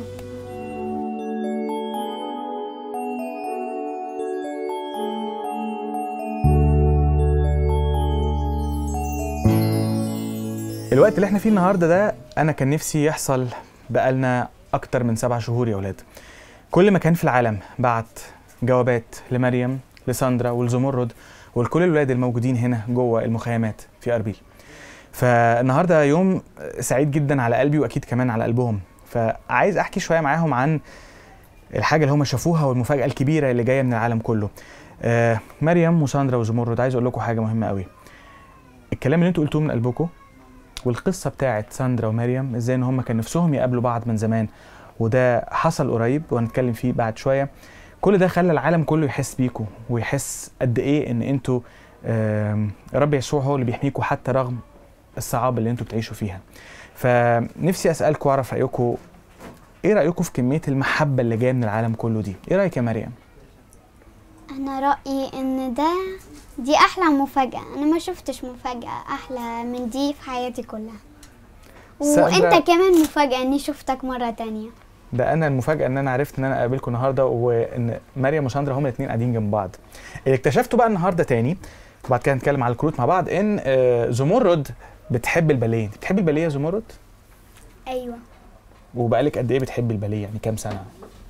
الوقت اللي احنا فيه النهارده ده انا كان نفسي يحصل بقالنا اكتر من سبع شهور يا ولاد كل مكان في العالم بعت جوابات لمريم لساندرا ولزمرد ولكل الولاد الموجودين هنا جوه المخيمات في اربيل فالنهارده يوم سعيد جدا على قلبي واكيد كمان على قلبهم فعايز احكي شويه معاهم عن الحاجه اللي هم شافوها والمفاجاه الكبيره اللي جايه من العالم كله آه مريم وساندرا وزمرد عايز اقول لكم حاجه مهمه قوي الكلام اللي انتوا قلتوه من قلبكم والقصه بتاعت ساندرا ومريم ازاي ان هم كان نفسهم يقابلوا بعض من زمان وده حصل قريب وهنتكلم فيه بعد شويه كل ده خلى العالم كله يحس بيكم ويحس قد ايه ان انتوا آم، رب يسوع هو اللي بيحميكم حتى رغم الصعاب اللي انتوا بتعيشوا فيها فنفسي اسالكم واعرف رايكم ايه رايكم في كميه المحبه اللي جايه من العالم كله دي ايه رايك يا مريم أنا رأيي إن ده دي أحلى مفاجأة أنا ما شفتش مفاجأة أحلى من دي في حياتي كلها ساندرا- وأنت كمان مفاجأة إني شفتك مرة تانية ده انا المفاجاه ان انا عرفت ان انا اقابلكم النهارده وان مريم وساندرا هما الاثنين قاعدين جنب بعض اللي اكتشفته بقى النهارده تاني وبعد كده هنتكلم على الكروت مع بعض ان آه، زمرد بتحب الباليه انت بتحبي الباليه يا زمرد أيوة وبقالك قد ايه بتحبي الباليه يعني كام سنه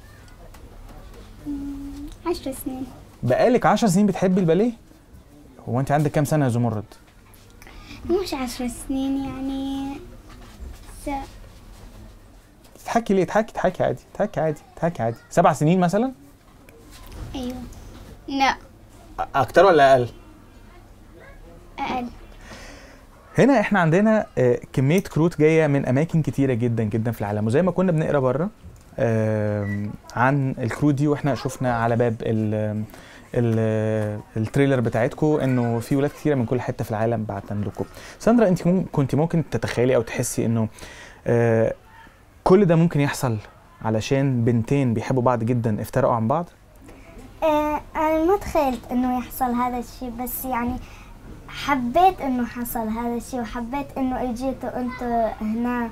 عشر سنين بقالك 10 سنين بتحبي الباليه هو انت عندك كام سنه يا زمرد مش عشر سنين يعني س... تضحكي ليه تضحكي تضحكي عادي تضحكي عادي تضحكي عادي سبع سنين مثلا أيوة لا أ- اكتر ولا اقل أقل هنا احنا عندنا آه، كميه كروت جايه من اماكن كتيره جدا جدا في العالم وزي ما كنا بنقرا بره آم، عن الكروت دي واحنا شفنا على باب ال ال التريلر بتاعتكم انه في ولاد كتيره من كل حته في العالم بعتنا لكم ساندرا انت مم- كنت ممكن تتخيلي او تحسي انه آه، كل ده ممكن يحصل علشان بنتين بيحبوا بعض جدا افترقوا عن بعض آه، أنا ما تخيلت إنه يحصل هذا الشيء بس يعني حبيت إنه حصل هذا الشيء وحبيت إنه إجيتوا أنتوا هنا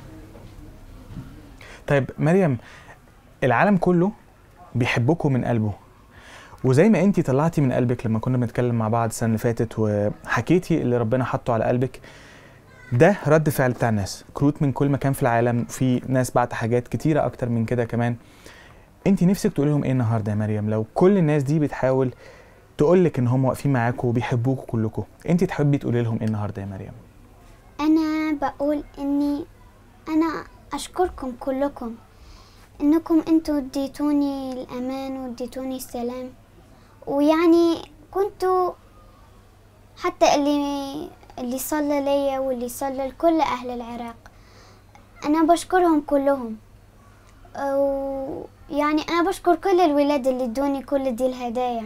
طيب مريم العالم كله بيحبكم من قلبه وزي ما انتي طلعتي من قلبك لما كنا بنتكلم مع بعض السنه اللي فاتت وحكيتي اللي ربنا حطه على قلبك ده رد فعل بتاع الناس كروت من كل مكان في العالم في ناس بعت حاجات كتيره اكتر من كده كمان انتي نفسك تقولي لهم ايه النهارده يا مريم لو كل الناس دي بتحاول تقول لك ان هم واقفين معاكم وبيحبوكوا كلكم انتي تحبي تقولي لهم ايه النهارده يا مريم أنا بقول إني أنا أشكركم كلكم إنكم أنتوا اديتوني الأمان واديتوني السلام ويعني كنتوا حتى اللي اللي صلى ليا واللي صلى لكل أهل العراق أنا بشكرهم كلهم ويعني أنا بشكر كل الولاد اللي ادوني كل دي الهدايا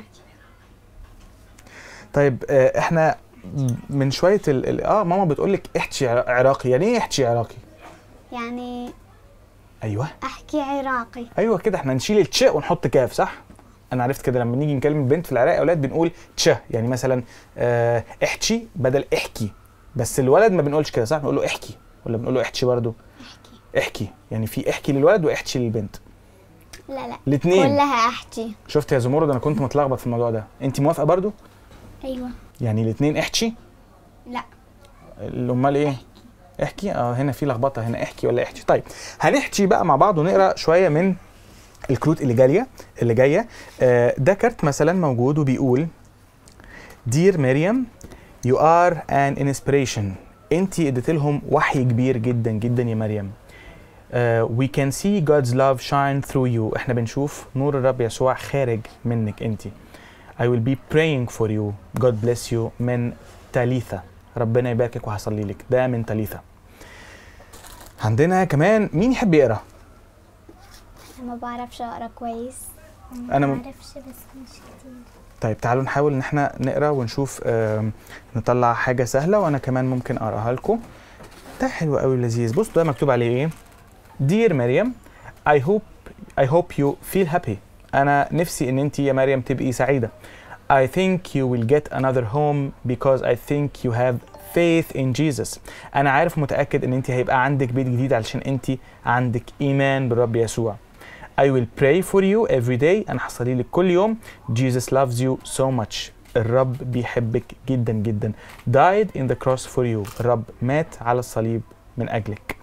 طيب آه، احنا من شويه ال... ال- اه ماما بتقول لك احكي عر- عراقي يعني ايه احكي عراقي يعني ايوه أحكي عراقي ايوه كده احنا نشيل التش ونحط كاف صح انا عرفت كده لما نيجي نكلم البنت في العراق يا اولاد بنقول تش يعني مثلا آه احكي بدل احكي بس الولد ما بنقولش كده صح بنقول له احكي ولا بنقول له احكي برضه احكي يعني في احكي للولد واحكي للبنت لا لا الاتنين. كلها أحكي شفت يا زمرد انا كنت متلخبط في الموضوع ده انت موافقه برضه أيوة يعني الاثنين احكي لا امال ايه احكي اه هنا في لخبطه هنا احكي ولا احكي طيب هنحكي بقى مع بعض ونقرا شويه من الكروت اللي جايه اللي جايه آه ده كارت مثلا موجود وبيقول دير مريم يو ار ان انسبريشن انت اديت لهم وحي كبير جدا جدا يا مريم وي كان سي God's love shine through you احنا بنشوف نور الرب يسوع خارج منك انت I will be praying for you God bless you من تاليثا ربنا يباركك وهصلي لك ده من تاليثا عندنا كمان مين يحب يقرا ما بعرفش اقرا كويس أنا م- بعرفش بس مش كتير طيب تعالوا نحاول ان احنا نقرا ونشوف آم، نطلع حاجه سهله وانا كمان ممكن اقراها لكم ده حلو قوي لذيذ بص ده مكتوب عليه ايه Dear مريم I hope I hope you feel happy انا نفسي ان انت يا مريم تبقي سعيده I think you will get another home because I think you have faith in Jesus انا عارف متاكد ان انت هيبقى عندك بيت جديد علشان انت عندك ايمان بالرب يسوع I will pray for you every day أنا هصلي لك كل يوم Jesus loves you so much الرب بيحبك جدا جدا died in the cross for you الرب مات على الصليب من أجلك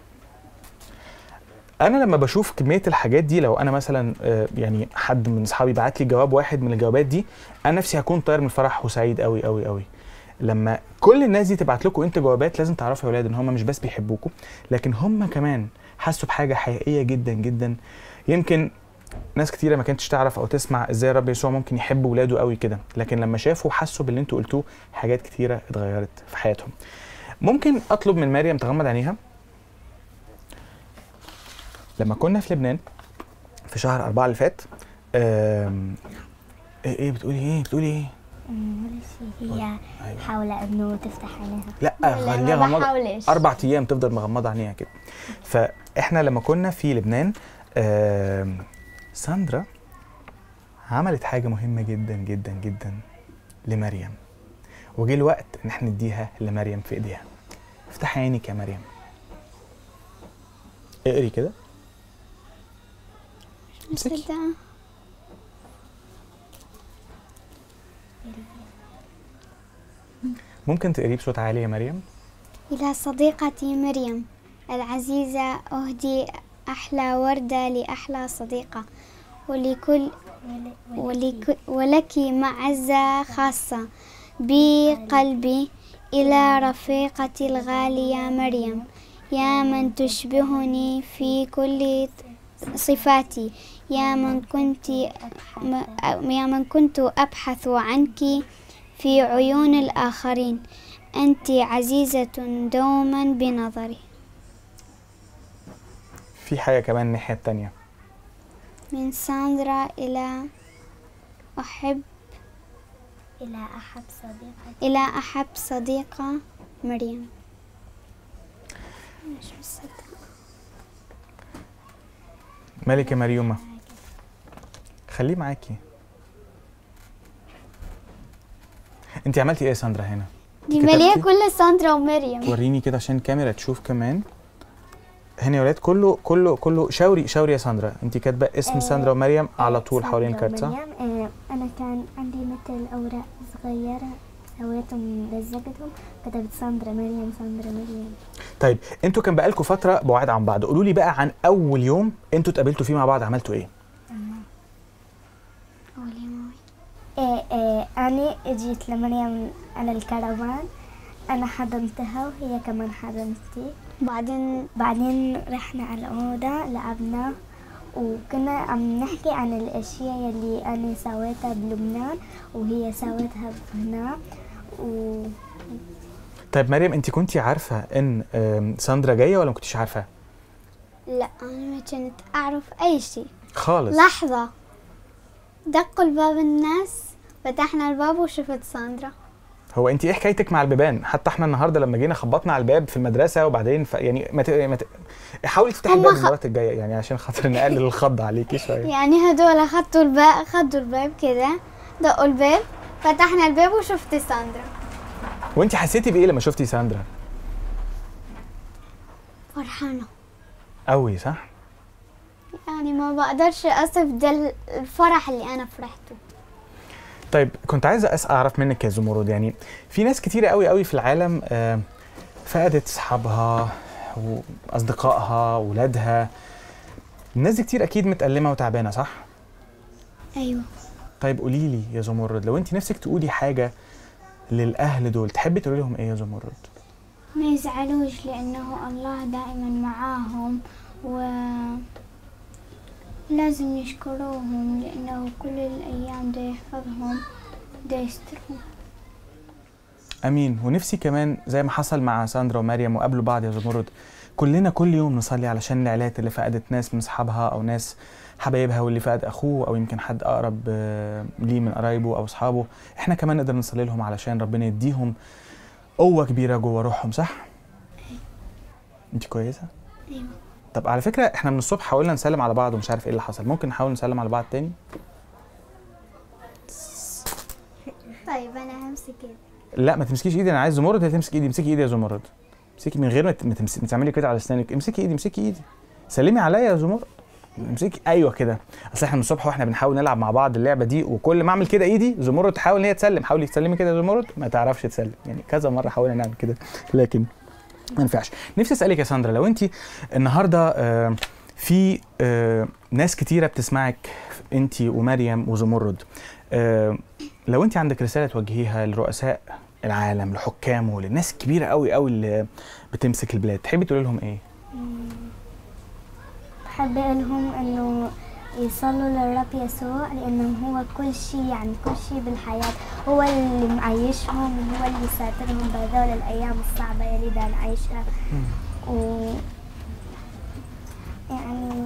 أنا لما بشوف كمية الحاجات دي لو أنا مثلا آه، يعني حد من أصحابي بعت لي جواب واحد من الجوابات دي أنا نفسي هكون طاير من الفرح وسعيد قوي قوي قوي لما كل الناس دي تبعت لكم انت جوابات لازم تعرفوا يا ولاد ان هم مش بس بيحبوكم لكن هم كمان حسوا بحاجه حقيقيه جدا جدا يمكن ناس كتيره ما كانتش تعرف او تسمع ازاي الرب يسوع ممكن يحب ولاده قوي كده لكن لما شافوا حسوا باللي انتوا قلتوه حاجات كتيره اتغيرت في حياتهم ممكن اطلب من مريم تغمض عينيها لما كنا في لبنان في شهر أربعة اللي فات آم، ايه ايه بتقولي ايه بتقولي ايه هي حاولة انه تفتح عينيها لا لا، خليها ما غمضة بحاولش. أربع أيام تفضل مغمضة عينيها كده فإحنا لما كنا في لبنان آم، ساندرا عملت حاجة مهمة جدا جدا جدا لمريم وجه الوقت إن إحنا نديها لمريم في إيديها افتحي عينك يا مريم اقري كده امسكي. مصدقة ممكن تقريه بصوت عالي يا مريم إلى صديقتي مريم العزيزة أهدي أحلى وردة لأحلى صديقة ولكل ولك ولك معزة خاصة بقلبي إلى رفيقتي الغالية مريم يا من تشبهني في كل صفاتي يا من كنت م- يا من كنت أبحث عنك في عيون الآخرين أنت عزيزة دوما بنظري في حاجة كمان الناحية التانية من ساندرا إلى أحب إلى أحب صديقتي إلى أحب صديقة مريم مش مصدقة مالك يا مريومة خليه معاكي انت عملتي ايه يا ساندرا هنا دي مالية كتبتي؟ كل ساندرا ومريم وريني كده عشان الكاميرا تشوف كمان هنا يا ولاد كله كله كله شاوري شاوري يا ساندرا انت كاتبه اسم آه، ساندرا ومريم على طول حوالين ساندرا الكارت صح؟ ومريم، آه، أنا كان عندي مثل أوراق صغيرة سويتهم لزقتهم كتبت ساندرا مريم ساندرا مريم طيب انتوا كان بقالكم فتره بعاد عن بعض قولوا لي بقى عن اول يوم انتوا اتقابلتوا فيه مع بعض عملتوا ايه؟ إيه إيه أنا جيت لمريم على الكرفان أنا حضنتها وهي كمان حضنتي بعدين بعدين رحنا على الأوضة لعبنا وكنا عم نحكي عن الأشياء اللي أنا سويتها بلبنان وهي سوتها هنا و طيب مريم انت كنتي عارفه ان آم، ساندرا جايه ولا ما كنتيش عارفه؟ لا أنا ما كنت أعرف أي شيء خالص لحظة دقوا الباب الناس فتحنا الباب وشفت ساندرا هو انت ايه حكايتك مع البيبان؟ حتى احنا النهارده لما جينا خبطنا على الباب في المدرسه وبعدين ف... يعني ما ت... ما ت... حاولي تفتحي هما الباب خ- المرات الجايه يعني عشان خاطر نقلل الخض عليكي شويه يعني هدول خدوا الباب خدوا الباب كده دقوا الباب فتحنا الباب وشفت ساندرا وانت حسيتي بايه لما شفتي ساندرا؟ فرحانة قوي صح؟ يعني ما بقدرش أصف ده الفرح اللي أنا فرحته طيب كنت عايز أس اعرف منك يا زمرد يعني في ناس كتيره قوي قوي في العالم آه، فقدت اصحابها واصدقائها ولادها الناس دي كتير اكيد متألمه وتعبانه صح أيوة طيب قولي لي يا زمرد لو انت نفسك تقولي حاجه للاهل دول تحبي تقولي لهم ايه يا زمرد ما يزعلوش لأنه الله دائما معاهم و لازم يشكروهم لأنه كل الأيام ده يحفظهم ده يسترهم امين ونفسي كمان زي ما حصل مع ساندرا ومريم وقابلوا بعض يا زمرد كلنا كل يوم نصلي علشان العائلات اللي فقدت ناس من اصحابها او ناس حبايبها واللي فقد اخوه او يمكن حد اقرب آه، ليه من قرايبه او اصحابه احنا كمان نقدر نصلي لهم علشان ربنا يديهم قوه كبيره جوه روحهم صح انت كويسه ايوه طب على فكره احنا من الصبح حاولنا نسلم على بعض ومش عارف ايه اللي حصل ممكن نحاول نسلم على بعض تاني طيب انا همسك ايدك لا ما تمسكيش ايدي انا عايز زمرد هي تمسك ايدي امسكي ايدي يا زمرد امسكي من غير ما ت- ما تمس- ما تعملي كده على اسنانك امسكي ايدي امسكي ايدي سلمي عليا يا زمرد امسكي ايوه كده اصل احنا من الصبح واحنا بنحاول نلعب مع بعض اللعبه دي وكل ما اعمل كده ايدي زمرد تحاول ان هي تسلم حاولي تسلمي كده يا زمرد ما تعرفش تسلم يعني كذا مره حاولنا نعمل كده لكن ما ينفعش نفسي اسالك يا ساندرا لو انت النهارده آه، في آه، ناس كتيره بتسمعك انت ومريم وزمرد آه، لو انت عندك رساله توجهيها لرؤساء العالم لحكامه للناس الكبيره قوي قوي اللي بتمسك البلاد تحبي تقولي لهم ايه بحب لهم انه يصلوا للرب يسوع لانه هو كل شيء يعني كل شيء بالحياه هو اللي معيشهم وهو اللي ساترهم بهذول الايام الصعبه اللي دا نعيشها و يعني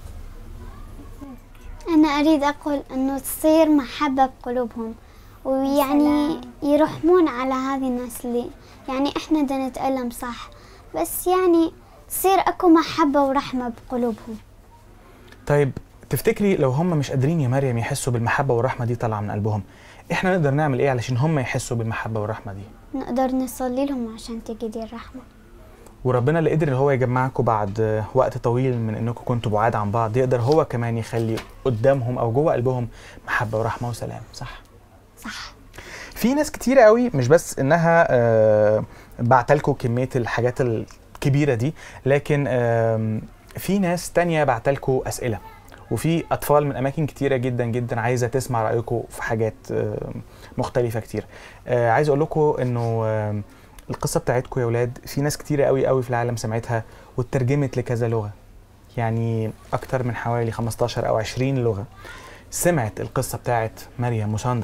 أنا أريد أقول أنه تصير محبة بقلوبهم ويعني يرحمون على هذه الناس اللي يعني إحنا بدنا نتألم صح بس يعني تصير أكو محبة ورحمة بقلوبهم طيب تفتكري لو هم مش قادرين يا مريم يحسوا بالمحبه والرحمه دي طالعه من قلبهم احنا نقدر نعمل ايه علشان هم يحسوا بالمحبه والرحمه دي نقدر نصلي لهم عشان تجي دي الرحمة وربنا اللي قدر ان هو يجمعكم بعد وقت طويل من انكم كنتوا بعاد عن بعض يقدر هو كمان يخلي قدامهم او جوه قلبهم محبه ورحمه وسلام صح صح في ناس كتيرة قوي مش بس انها آه، بعتلكوا كمية الحاجات الكبيرة دي لكن آم، في ناس تانية بعتلكوا اسئلة وفي اطفال من اماكن كتيرة جدا جدا عايزة تسمع رأيكم في حاجات آم، مختلفة كتير آه، عايز اقول لكم انه آم، القصة بتاعتكم يا ولاد في ناس كتيرة قوي قوي في العالم سمعتها واترجمت لكذا لغة يعني اكتر من حوالي 15 او 20 لغة سمعت القصة بتاعت مريم وساندرا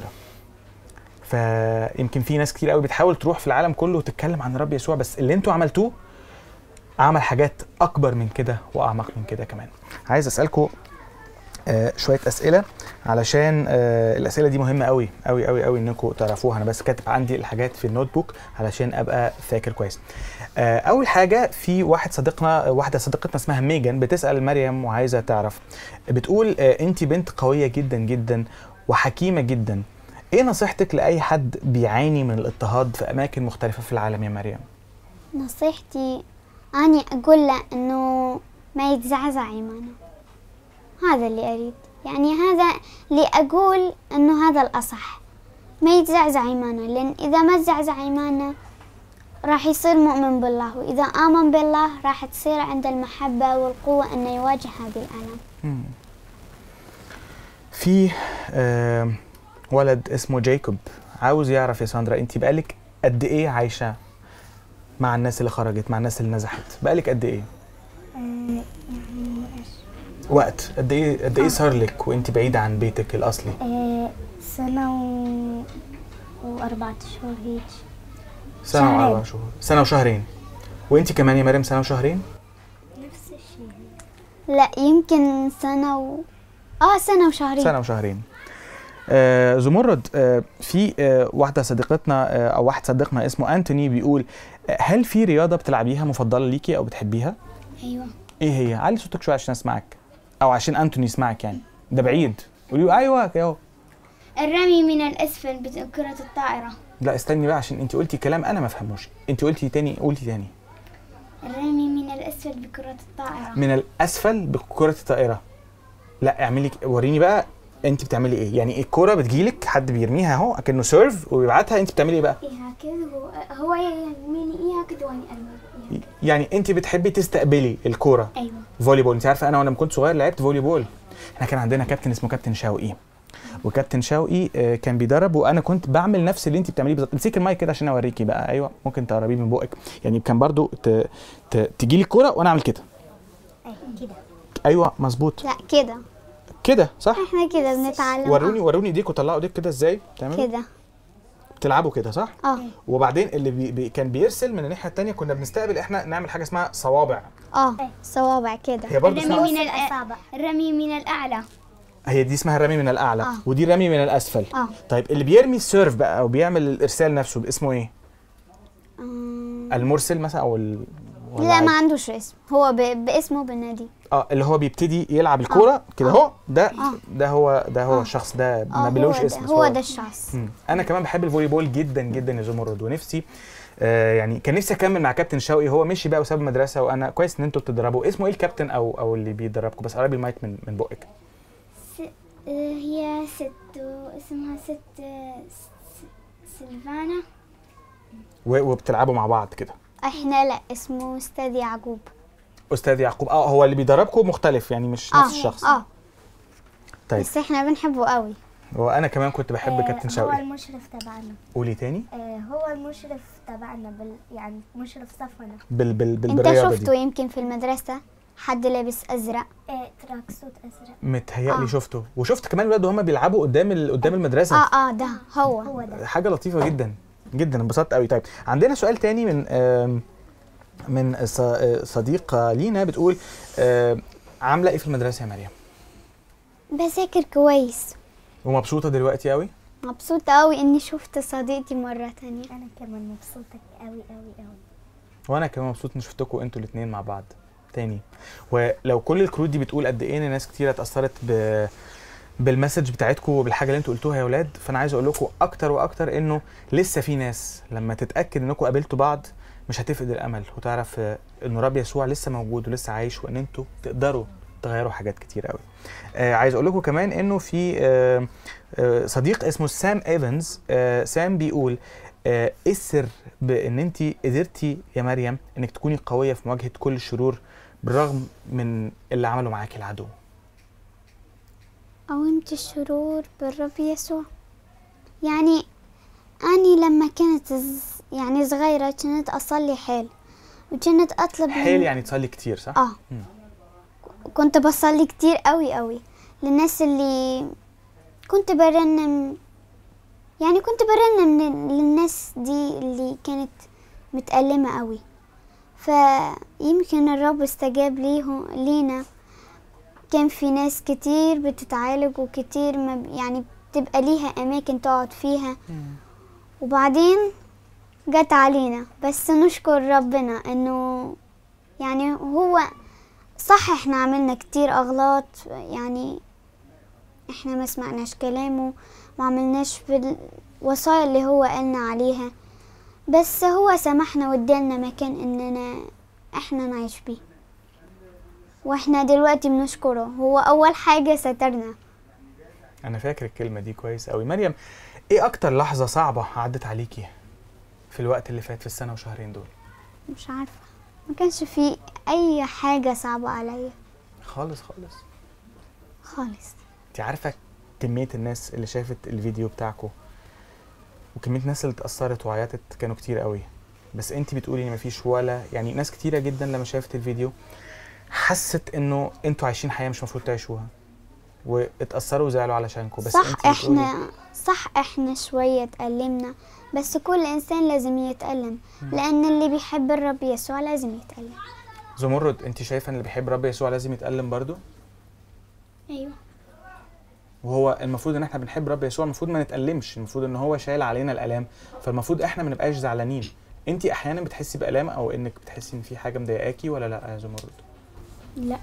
فيمكن في ناس كتير قوي بتحاول تروح في العالم كله وتتكلم عن الرب يسوع بس اللي انتوا عملتوه عمل حاجات اكبر من كده واعمق من كده كمان عايز اسالكم آه شويه اسئله علشان آه الاسئله دي مهمه قوي قوي قوي قوي انكم تعرفوها انا بس كاتب عندي الحاجات في النوت بوك علشان ابقى فاكر كويس آه اول حاجه في واحد صديقنا واحده صديقتنا اسمها ميجان بتسال مريم وعايزه تعرف بتقول آه انت بنت قويه جدا جدا وحكيمه جدا ايه نصيحتك لاي حد بيعاني من الاضطهاد في اماكن مختلفه في العالم يا مريم نصيحتي أني أقول له أنه ما يتزعزع إيمانه هذا اللي أريد يعني هذا اللي أقول أنه هذا الأصح ما يتزعزع إيمانه لأن إذا ما تزعزع إيمانه راح يصير مؤمن بالله وإذا آمن بالله راح تصير عنده المحبة والقوة أنه يواجه هذه الآلام مم. في آه ولد اسمه جايكوب عاوز يعرف يا ساندرا انت بقالك قد ايه عايشه مع الناس اللي خرجت مع الناس اللي نزحت بقالك قد ايه يعني ايش وقت قد ايه قد ايه صار لك وانت بعيده عن بيتك الاصلي آه، سنة و... وأربعة شهور هيك سنه شهرين. واربع شهور سنه وشهرين وانت كمان يا مريم سنه وشهرين نفس الشيء لا يمكن سنة و... آه سنة وشهرين سنه وشهرين آه زمرد آه في آه واحده صديقتنا آه او واحد صديقنا اسمه انتوني بيقول آه هل في رياضه بتلعبيها مفضله ليكي او بتحبيها أيوة ايه هي علي صوتك شويه عشان اسمعك او عشان انتوني يسمعك يعني ده بعيد قولي له ايوه اهو الرمي من الأسفل بكرة الطائرة لا استني بقى عشان انت قلتي كلام انا ما فهموش انت قلتي تاني قلتي تاني الرمي من الأسفل بكرة الطائرة من الاسفل بكره الطائره لا اعملي ك- وريني بقى انت بتعملي ايه يعني الكوره بتجيلك حد بيرميها اهو اكنه سيرف وبيبعتها انت بتعملي ايه بقى إيه هكذا هو هو يرميني إيه هكذا وأنا أرمي إيه يعني انت بتحبي تستقبلي الكوره أيوة فولي بول انت عارفه انا وانا كنت صغير لعبت فولي بول احنا كان عندنا كابتن اسمه كابتن شوقي وكابتن شوقي آه، كان بيدرب وانا كنت بعمل نفس اللي انت بتعمليه بالظبط امسكي المايك كده عشان اوريكي بقى ايوه ممكن تقربيه من بقك يعني كان برضو ت... ت... تجي لي الكوره وانا اعمل كده كده ايوه مظبوط لا كده كده صح احنا كده بنتعلم وروني وروني ايديك وطلعوا ايديك كده ازاي بتعملوا كده بتلعبوا كده صح اه وبعدين اللي بي بي كان بيرسل من الناحيه الثانيه كنا بنستقبل احنا نعمل حاجه اسمها صوابع اه صوابع كده هي برضه اسمها- الرمي من الأصابع الرمي من الأعلى هي دي اسمها الرمي من الاعلى آه. ودي رمي من الاسفل اه طيب اللي بيرمي السيرف بقى او بيعمل الارسال نفسه اسمه ايه أمم، المرسل مثلا او ال... ولا لا عادي؟ ما عندوش اسم هو ب... باسمه بالنادي اه اللي هو بيبتدي يلعب الكوره كده اهو ده آه. ده هو ده هو آه. الشخص ده اه ما بلوش هو اسم ده بس هو ده الشخص مم. انا كمان بحب الفولي بول جدا جدا يا زمرد ونفسي آه يعني كان نفسي اكمل مع كابتن شوقي هو مشي بقى وساب المدرسه وانا كويس ان انتوا بتدربوا اسمه ايه الكابتن او او اللي بيدربكم بس قربي المايك من من بقك هي ست اسمها ست سلفانا و- وبتلعبوا مع بعض كده احنا لا اسمه استاذ يعقوب استاذ يعقوب اه هو اللي بيدربكم مختلف يعني مش اه نفس الشخص اه طيب بس احنا بنحبه قوي وانا كمان كنت بحب كابتن هو شوقي المشرف تبعنا قولي تاني آه، هو المشرف تبعنا بال يعني مشرف صفنا بال بال بال انت بالرياضه شفته دي يمكن في المدرسه حد لابس ازرق آه، تراك صوت ازرق متهيألي آه. شفته وشفت كمان الولاد وهم بيلعبوا قدام ال... قدام المدرسه اه اه ده هو هو ده حاجه لطيفه جدا جدا انبسطت قوي طيب عندنا سؤال تاني من آم، من ص- آه، صديقه لينا بتقول آم، عامله ايه في المدرسه يا مريم بذاكر كويس ومبسوطه دلوقتي قوي مبسوطة قوي اني شفت صديقتي مرة تانية انا كمان مبسوطه قوي قوي قوي وانا كمان مبسوط ان شفتكم انتوا الاثنين مع بعض تاني ولو كل الكروت دي بتقول قد ايه ان ناس كتير اتاثرت ب بالمسج بتاعتكم وبالحاجه اللي انتوا قلتوها يا اولاد فانا عايز اقول لكم اكتر واكتر انه لسه في ناس لما تتاكد انكم قابلتوا بعض مش هتفقد الامل وتعرف آه، ان رب يسوع لسه موجود ولسه عايش وان انتوا تقدروا تغيروا حاجات كتير قوي آه عايز اقول لكم كمان انه في آه آه صديق اسمه سام ايفنز آه سام بيقول آه ايه السر بان انت قدرتي يا مريم انك تكوني قويه في مواجهه كل الشرور بالرغم من اللي عمله معاكي العدو قومت الشرور بالرب يسوع يعني أني لما كنت ز- يعني صغيرة كنت أصلي حيل وكنت أطلب حيل من- يعني تصلي كتير صح اه مم. كنت بصلي كتير قوي قوي للناس اللي كنت برنم يعني كنت برنم لل- للناس دي اللي كانت متألمة قوي فيمكن الرب استجاب ليهم لينا كان في ناس كتير بتتعالج وكتير ما ب- يعني بتبقى ليها أماكن تقعد فيها وبعدين جت علينا بس نشكر ربنا انه يعني هو صح احنا عملنا كتير اغلاط يعني احنا ما سمعناش كلامه ما عملناش بالوصايا اللي هو قالنا عليها بس هو سمحنا وادالنا مكان اننا احنا نعيش بيه واحنا دلوقتي بنشكره هو اول حاجة سترنا انا فاكر الكلمه دي كويس قوي مريم ايه اكتر لحظه صعبه عدت عليكي في الوقت اللي فات في السنه وشهرين دول مش عارفة ما كانش في اي حاجة صعبة عليا خالص خالص خالص انت عارفه كميه الناس اللي شافت الفيديو بتاعكم وكميه الناس اللي اتاثرت وعيطت كانوا كتير قوي بس انت بتقولي ان مفيش ولا يعني ناس كتيره جدا لما شافت الفيديو حست انه انتوا عايشين حياه مش المفروض تعيشوها واتاثروا وزعلوا علشانكم بس صح انت بتقولي احنا صح احنا شوية اتألمنا بس كل انسان لازم يتألم لان اللي بيحب الرب يسوع لازم يتألم زمرد انت شايفه ان اللي بيحب رب يسوع لازم يتالم برضو ايوه وهو المفروض ان احنا بنحب رب يسوع المفروض ما نتألمش المفروض ان هو شايل علينا الالام فالمفروض احنا ما نبقاش زعلانين انت احيانا بتحسي بالام او انك بتحسي ان في حاجه مضايقاكي ولا لا يا زمرد لا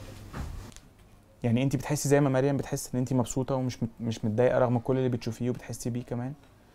يعني انت بتحسي زي ما مريم بتحس ان انت مبسوطه ومش مت- مش متضايقه رغم كل اللي بتشوفيه وبتحسي بيه كمان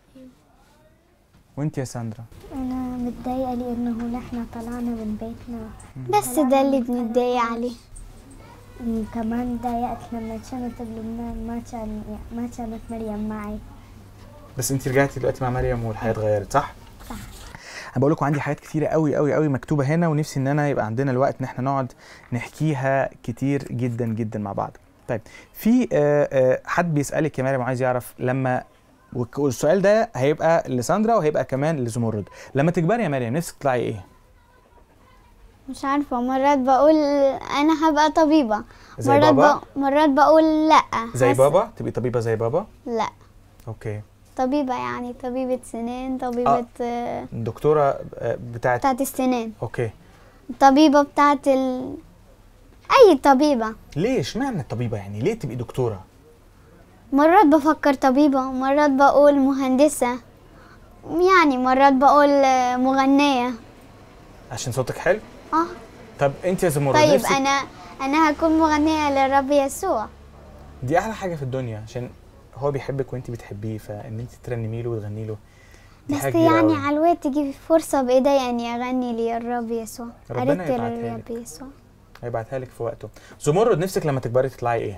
وانت يا ساندرا انا متضايقه لانه نحن طلعنا من بيتنا بس ده اللي بنتضايق عليه وكمان ضايقت لما كنت بلبنان ما كان ما كانت مريم معي بس انت رجعتي دلوقتي مع مريم والحياه اتغيرت صح صح انا بقول لكم عندي حاجات كتيره قوي قوي قوي مكتوبه هنا ونفسي ان انا يبقى عندنا الوقت ان احنا نقعد نحكيها كتير جدا جدا مع بعض طيب في آه، آه، حد بيسالك يا مريم عايز يعرف لما والك- والسؤال ده هيبقى لساندرا وهيبقى كمان لزمرد لما تكبري يا مريم نفسك تطلعي ايه مش عارفة مرات بقول انا هبقى طبيبة زي مرات بابا؟ بق... مرات بقول لا زي حاسة- بابا تبقي طبيبه زي بابا لا اوكي طبيبة يعني طبيبة سنان طبيبة آه. الدكتوره آه، بتاعت بتاعت السنان اوكي طبيبة بتاعت ال... أي طبيبة ليه اشمعنى الطبيبه يعني ليه تبقي دكتوره مرات بفكر طبيبة ومرات بقول مهندسة يعني مرات بقول آه، مغنية عشان صوتك حلو اه طب انت يا زمرد طيب نفسك- أنا أنا هكون مغنية للرب يسوع دي احلى حاجه في الدنيا عشان هو بيحبك وانت بتحبيه فان انت ترنمي له وتغني له دي بس حاجه كبيرة يعني أوي. على الوقت تجي فرصة بإيدي إني أغني للرب يسوع ربنا أردت يبعتها للرب لك. يسوع هيبعتها لك في وقته زمرد نفسك لما تكبري تطلعي ايه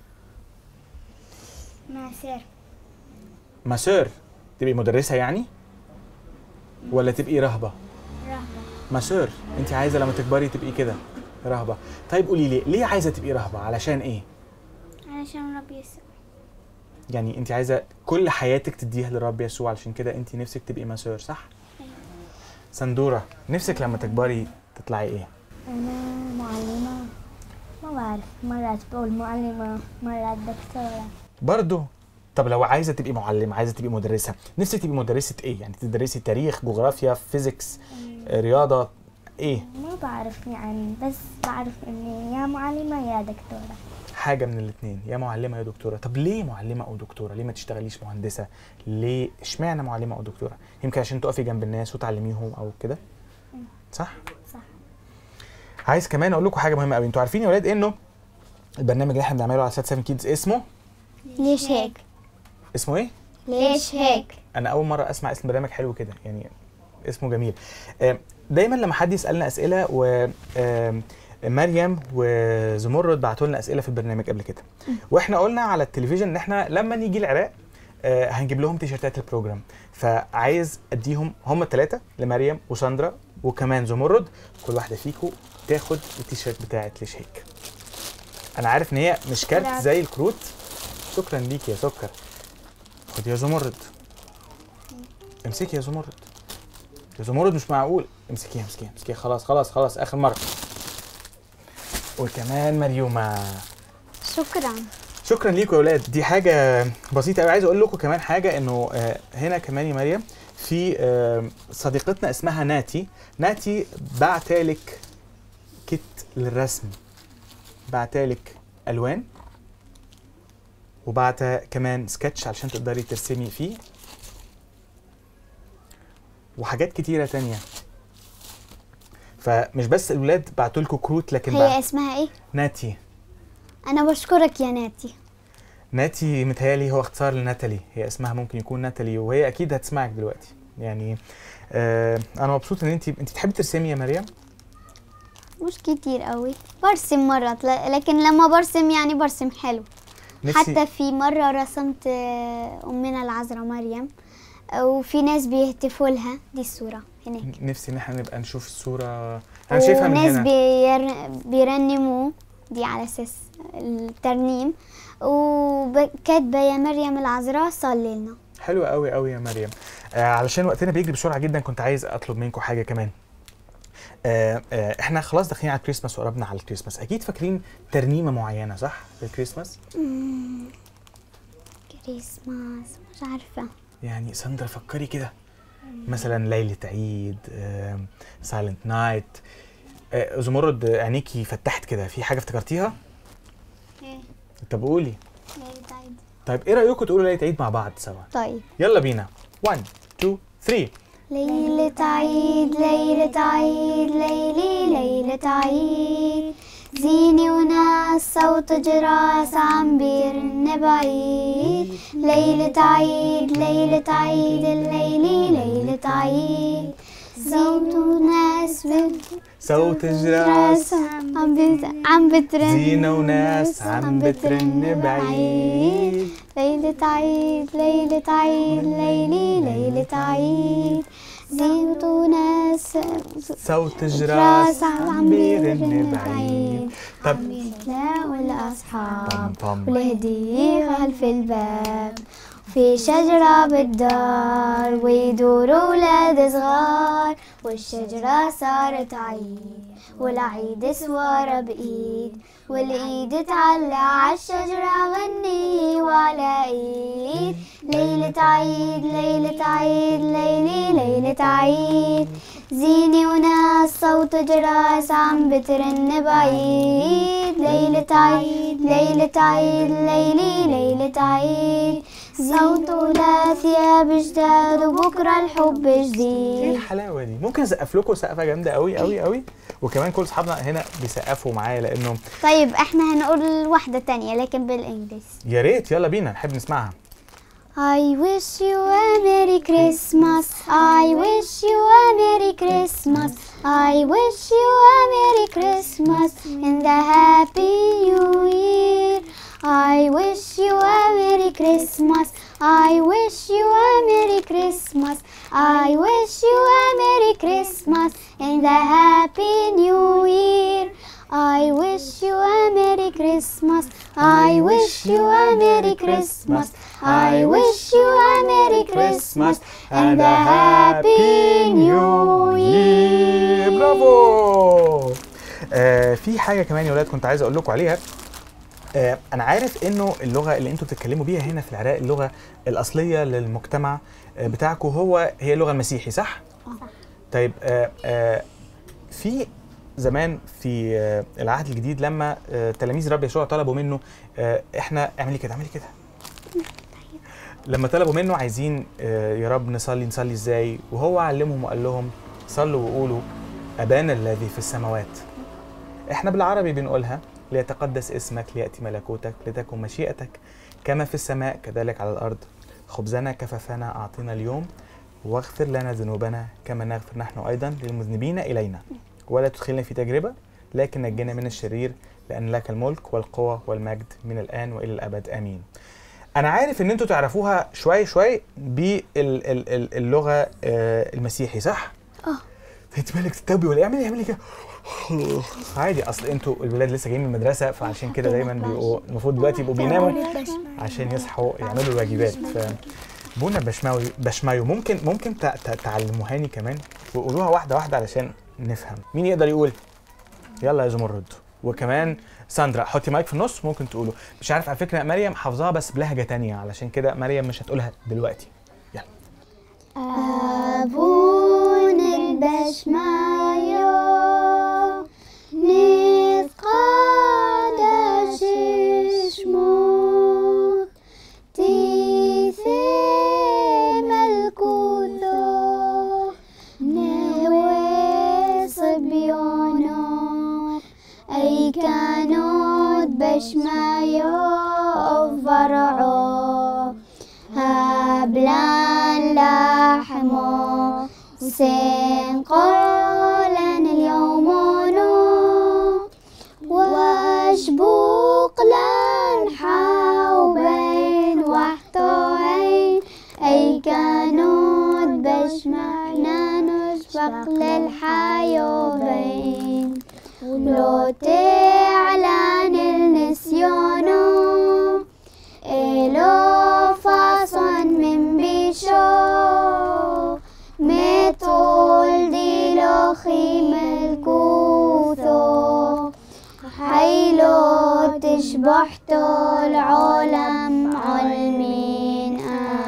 ماسير ماسور تبقي مدرسه يعني ولا تبقي رهبه رهبة ماسور انت عايزه لما تكبري تبقي كده رهبه طيب قولي لي ليه عايزه تبقي رهبه علشان ايه علشان رب يسوع يعني انت عايزه كل حياتك تديها للرب يسوع علشان كده انت نفسك تبقي ماسور صح سندوره نفسك لما تكبري تطلعي ايه أنا معلمة ما بعرف مرات بقول معلمة مرات دكتورة برضو طب لو عايزه تبقي معلمه عايزه تبقي مدرسه نفسك تبقي مدرسه ايه يعني تدرسي تاريخ جغرافيا فيزيكس رياضه ايه ما بعرف يعني بس بعرف إني يا معلمة يا دكتورة حاجه من الاثنين يا معلمه يا دكتوره طب ليه معلمه او دكتوره ليه ما تشتغليش مهندسه ليه اشمعنى معلمه او دكتوره يمكن عشان تقفي جنب الناس وتعلميهم او كده صح صح عايز كمان اقول لكم حاجه مهمه قوي انتوا عارفين يا ولاد انه البرنامج اللي احنا بنعمله على سات 7 كيدز اسمه ليش هيك؟ اسمه ايه ليش هيك؟ انا اول مره اسمع اسم برنامج حلو كده يعني اسمه جميل آم، دايما لما حد يسالنا اسئله و آم، مريم وزمرد بعتوا لنا اسئله في البرنامج قبل كده واحنا قلنا على التلفزيون ان احنا لما نيجي العراق آه، هنجيب لهم تيشيرتات البروجرام فعايز اديهم هم الثلاثه لمريم وساندرا وكمان زمرد كل واحده فيكم تاخد التيشيرت بتاعت ليش هيك انا عارف ان هي مش كارت شكراً. زي الكروت شكرا ليك يا سكر خد يا زمرد امسكي يا زمرد يا زمرد مش معقول امسكيها امسكيها امسكيها خلاص خلاص خلاص اخر مره وكمان مريومه شكرا شكرا ليكم يا اولاد دي حاجه بسيطه قوي عايز اقول لكم كمان حاجه انه آه، هنا كمان يا مريم في آه، صديقتنا اسمها ناتي ناتي بعتالك كيت للرسم بعتالك الوان وبعت كمان سكتش علشان تقدري ترسمي فيه وحاجات كتيره تانية فمش بس الولاد بعتوا لكم كروت لكن هي بعت اسمها إيه؟ ناتي أنا بشكرك يا ناتي ناتي متهيألي هو اختصار لناتالي هي اسمها ممكن يكون ناتالي وهي اكيد هتسمعك دلوقتي يعني آه انا مبسوط ان انت انت بتحبي ترسمي يا مريم مش كتير قوي برسم مرات ل- لكن لما برسم يعني برسم حلو نفسي- حتى في مرة رسمت آه، أمنا العذراء مريم آه، وفي ناس بيهتفوا لها دي الصورة هناك نفسي ان احنا نبقى نشوف الصوره انا شايفها من وناس هنا بير... بيرنموا دي على أساس الترنيم وكاتبة يا مريم العذراء صلي لنا حلوه قوي قوي يا مريم آه علشان وقتنا بيجري بسرعه جدا كنت عايز اطلب منكم حاجه كمان آه آه احنا خلاص داخلين على الكريسماس وقربنا على الكريسماس اكيد فاكرين ترنيمه معينه صح للكريسماس مم، كريسماس مش عارفة يعني ساندرا فكري كده مثلا ليلة عيد سايلنت نايت زمرد آه، عينيكي فتحت كده في حاجة افتكرتيها؟ طب قولي طيب ايه رأيكم تقولوا ليلة عيد مع بعض سوا؟ طيب يلا بينا 1 2 3 ليلة عيد ليلة عيد ليلي ليلة عيد زيني وناس صوت جراس عم بيرن بعيد ليلة عيد ليلة عيد الليلي ليلة عيد صوت وناس بت- صوت راس جراس عم بت- عم بترن زينة وناس عم بترن بعيد ليلة عيد ليلة عيد ليلي ليلة عيد زينة وناس صوت جراس عم بيرن بعيد طب تلاقوا الأصحاب طم طم والهدية خلف الباب في شجرة بالدار ويدوروا ولاد صغار والشجرة صارت عيد والعيد سوارة بإيد والإيد تعلق عالشجرة غني وعلى إيد ليلة عيد ليلة عيد ليلي ليلة عيد زيني وناس صوت جراس عم بترن بعيد ليلة عيد ليلة عيد ليلي ليلة عيد صوت ولا ثياب جداد وبكرة الحب ايه جديد الحلاوه دي ممكن اسقف لكم سقفه جامده قوي قوي قوي وكمان كل اصحابنا هنا بيسقفوا معايا لانه طيب احنا هنقول واحدة تانية لكن بالانجليزي يا ريت يلا بينا نحب نسمعها I wish you a Merry Christmas. I wish you a Merry Christmas. I wish you a Merry Christmas and a Happy New Year. I wish you a Merry Christmas. I wish you a Merry Christmas. I wish you a Merry Christmas and a Happy New Year. I wish you a Merry Christmas. I wish you a Merry Christmas. I wish you a Merry Christmas and a Happy New Year. برافو آه في حاجه كمان يا ولاد كنت عايز اقول لكم عليها آه انا عارف انه اللغه اللي انتوا بتتكلموا بيها هنا في العراق اللغه الاصليه للمجتمع آه بتاعكم هو هي اللغه المسيحي صح طيب آه آه في زمان في آه العهد الجديد لما آه تلاميذ رب يسوع طلبوا منه آه احنا اعملي كده اعملي كده لما طلبوا منه عايزين آه، يا رب نصلي نصلي ازاي وهو علمهم وقال لهم صلوا وقولوا ابانا الذي في السماوات احنا بالعربي بنقولها ليتقدس اسمك لياتي ملكوتك لتكن مشيئتك كما في السماء كذلك على الارض خبزنا كفافنا اعطنا اليوم واغفر لنا ذنوبنا كما نغفر نحن ايضا للمذنبين الينا ولا تدخلنا في تجربه لكن نجنا من الشرير لان لك الملك والقوه والمجد من الان والى الابد امين انا عارف ان انتوا تعرفوها شوي شوي باللغه المسيحي صح اه انت مالك تتوبي ولا اعملي اعملي كده عادي اصل انتوا الولاد لسه جايين من المدرسه فعشان كده دايما بيبقوا المفروض دلوقتي يبقوا بيناموا عشان يصحوا يعملوا الواجبات ف بونا بشماوي بشمايو ممكن ممكن تع- تع- تعلموهاني كمان وقولوها واحده واحده علشان نفهم مين يقدر يقول يلا يا زمرد وكمان ساندرا حطي مايك في النص ممكن تقولوا مش عارف على فكره مريم حافظاها بس بلهجه تانية علشان كده مريم مش هتقولها دلوقتي أبون البشمايو نفقد ششمو تيثي ملكوثو نوي صبيونو أي كانوا بشمايو فرعو هبلان لحمو سين قولن اليوم نو واشبوق لن حاوبين وحطوين اي كانوا بشمعنا نشبق للحيوبين ولو تعلن النسيونو إلو فاصن من بيشو مطول ديلو خيم الكوثو حيلو تشبحتو العالم علمين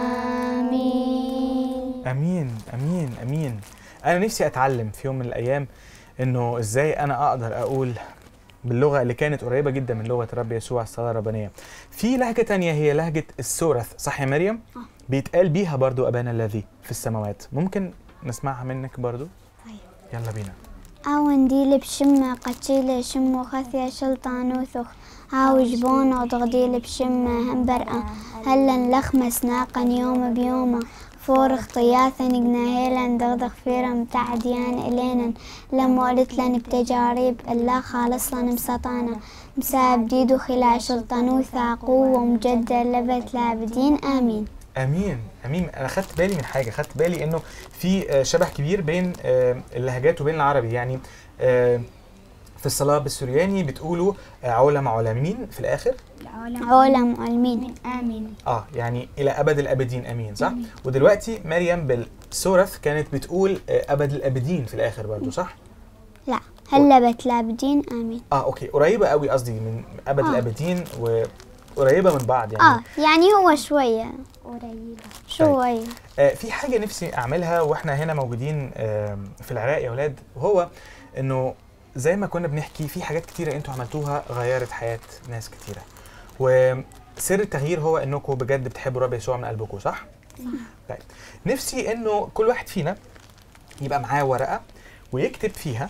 آمين امين امين امين انا نفسي اتعلم في يوم من الايام انه ازاي انا اقدر اقول باللغه اللي كانت قريبه جدا من لغه الرب يسوع الصلاه الربانيه في لهجه تانية هي لهجه السورث صح يا مريم بيتقال بيها برضو ابانا الذي في السماوات ممكن نسمعها منك برضو يلا بينا أون ديل بشمة قتيلة شمو خثية شلطان وثخ هاو جبونة وتغديل بشمة هم برقة هلا نلخمس ناقا يوم بيومه فورخ طياثا جناهيلا دغدغ فيرا متعديان إلينا لما قلت لن بتجاريب الله خالص لن مسطانا مساب ديدو خلا شلطانوثا قوة مجدة لبت لابدين آمين امين امين انا خدت بالي من حاجه خدت بالي انه في آه، شبه كبير بين آه، اللهجات وبين العربي يعني آه، في الصلاه بالسورياني بتقولوا آه، علم علمين في الاخر علم علمين آمين اه يعني الى ابد الابدين امين صح ودلوقتي مريم بالسورث كانت بتقول آه، ابد الابدين في الاخر برضو صح لا هلا بتلابدين آمين اه اوكي قريبه قوي قصدي من ابد آه. الابدين وقريبه من بعض يعني اه يعني هو شوية قريبة شوية آه في حاجه نفسي اعملها واحنا هنا موجودين آه في العراق يا اولاد وهو انه زي ما كنا بنحكي في حاجات كتيره انتوا عملتوها غيرت حياه ناس كتيره وسر التغيير هو انكم بجد بتحبوا رب يسوع من قلبكم صح طيب نفسي انه كل واحد فينا يبقى معاه ورقه ويكتب فيها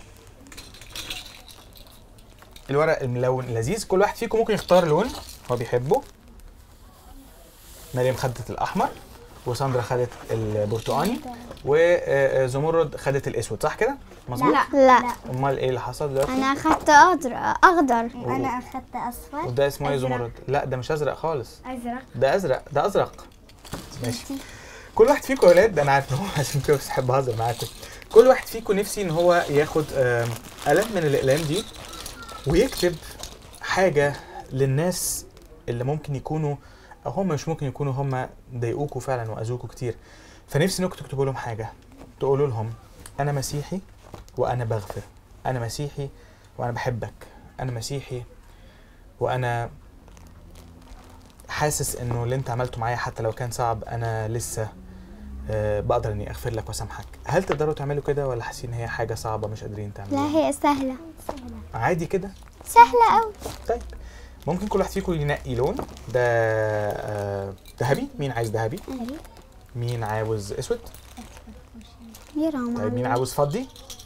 الورق الملون اللذيذ كل واحد فيكم ممكن يختار لون هو بيحبه مريم خدت الاحمر وساندرا خدت البرتقاني وزمرد خدت الاسود صح كده مظبوط لا امال ايه اللي حصل دلوقتي أنا أخذت أخضر أخضر أنا أخذت أصفر وده اسمه ايه أزرق. زمرد لا ده مش ازرق خالص أزرق ده ازرق ده ازرق ماشي كل واحد فيكم يا ولاد انا عارف ان هو عشان كده بس بحب اهزر معاكم كل واحد فيكم نفسي ان هو ياخد آم، قلم من الاقلام دي ويكتب حاجه للناس اللي ممكن يكونوا او هم مش ممكن يكونوا هم ضايقوكوا فعلا واذوكوا كتير فنفسي انكم تكتبوا لهم حاجه تقولوا لهم انا مسيحي وانا بغفر انا مسيحي وانا بحبك انا مسيحي وانا حاسس انه اللي انت عملته معايا حتى لو كان صعب انا لسه آه، بقدر اني اغفر لك واسامحك هل تقدروا تعملوا كده ولا حاسين ان هي حاجه صعبه مش قادرين لا تعملوها هي سهلة عادي كده سهلة أوي طيب ممكن كل واحد فيكم ينقي لون ده آه، ذهبي مين عايز ذهبي مين عاوز اسود يرام طيب مين عاوز فضي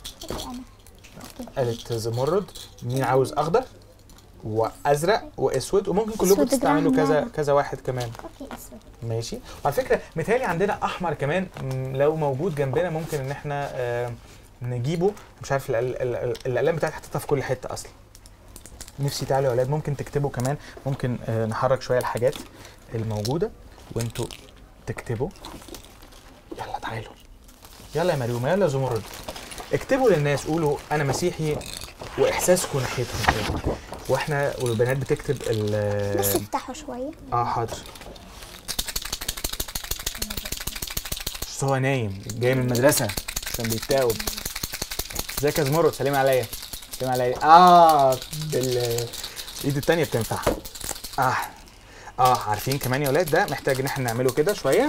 قالت زمرد مين عاوز اخضر وازرق واسود وممكن كلكم أسود تستعملوا جراند كذا ماما. كذا واحد كمان أوكي أسود ماشي وعلى فكره متهيألي عندنا احمر كمان م، لو موجود جنبنا ممكن ان احنا آه، نجيبه مش عارف الأل- ال- ال- الاقلام بتاعتي حطيتها في كل حته اصلا نفسي تعالوا يا اولاد ممكن تكتبوا كمان ممكن آه، نحرك شويه الحاجات الموجوده وانتوا تكتبوا يلا تعالوا يلا يا مريومه يلا يا زمرد اكتبوا للناس قولوا انا مسيحي واحساسكم ناحيتهم كده واحنا والبنات بتكتب ال بس افتحوا شوية اه حاضر بس هو نايم جاي من المدرسة عشان بيتاوب ازيك يا زمرد سلمي عليا سلمي عليا اه بال الايد التانية بتنفع اه اه عارفين كمان يا ولاد ده محتاج ان احنا نعمله كده شوية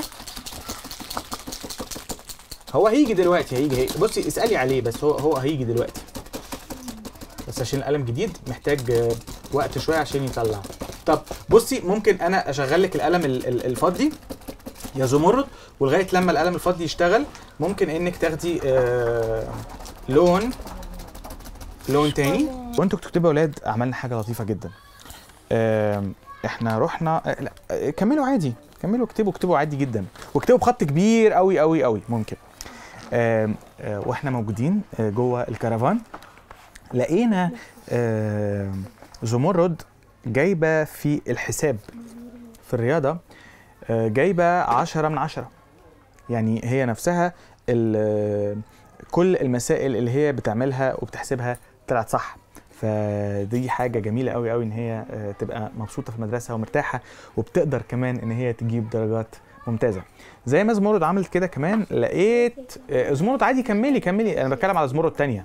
هو هيجي دلوقتي هيجي, هيجي. بصي اسألي عليه بس هو هو هيجي دلوقتي بس عشان القلم جديد محتاج آه، وقت شويه عشان يطلع طب بصي ممكن انا اشغل لك القلم ال- ال- الفضي يا زمرد ولغايه لما القلم الفضي يشتغل ممكن انك تاخدي آه لون لون تاني وانتوا بتكتبوا يا اولاد عملنا حاجه لطيفه جدا آم، احنا رحنا آه، لا آه، كملوا عادي كملوا اكتبوا اكتبوا عادي جدا واكتبوا بخط كبير قوي قوي قوي ممكن آم، آه، واحنا موجودين آه، جوه الكرفان لقينا آم، زمرد جايبه في الحساب في الرياضه آه، جايبه عشرة من عشرة يعني هي نفسها ال- كل المسائل اللي هي بتعملها وبتحسبها طلعت صح فدي حاجة جميلة قوي قوي ان هي آه، تبقى مبسوطة في المدرسة ومرتاحة وبتقدر كمان ان هي تجيب درجات ممتازة زي ما زمرد عملت كده كمان لقيت آه، زمرد عادي كملي كملي انا بتكلم على زمرد تانية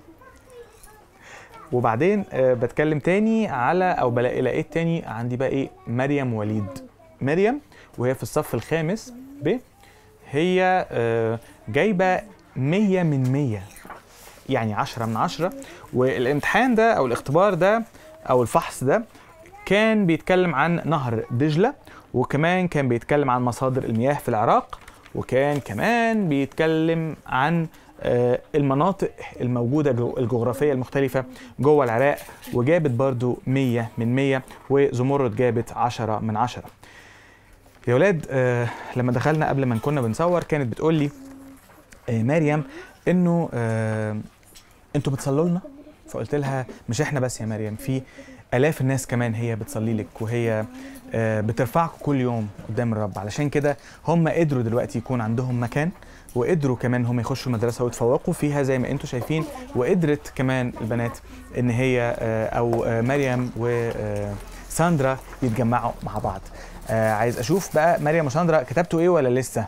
وبعدين آه، بتكلم تاني على او بلاقي لقيت تاني عندي بقى ايه مريم وليد مريم وهي في الصف الخامس ب هي آه، جايبه 100 من 100 يعني 10 من 10 والامتحان ده او الاختبار ده او الفحص ده كان بيتكلم عن نهر دجله وكمان كان بيتكلم عن مصادر المياه في العراق وكان كمان بيتكلم عن آه، المناطق الموجودة جو- الجغرافية المختلفة جوه العراق وجابت برضو 100 من 100 وزمرد جابت 10 من 10 يا ولاد آه لما دخلنا قبل ما كنا بنصور كانت بتقول لي آه مريم انه آه انتوا بتصلوا لنا فقلت لها مش احنا بس يا مريم في الاف الناس كمان هي بتصلي لك وهي آه، بترفعكم كل يوم قدام الرب علشان كده هم قدروا دلوقتي يكون عندهم مكان وقدروا كمان هم يخشوا المدرسه ويتفوقوا فيها زي ما انتم شايفين وقدرت كمان البنات ان هي آه، او آه، مريم وساندرا يتجمعوا مع بعض آه، عايز اشوف بقى مريم وساندرا كتبتوا ايه ولا لسه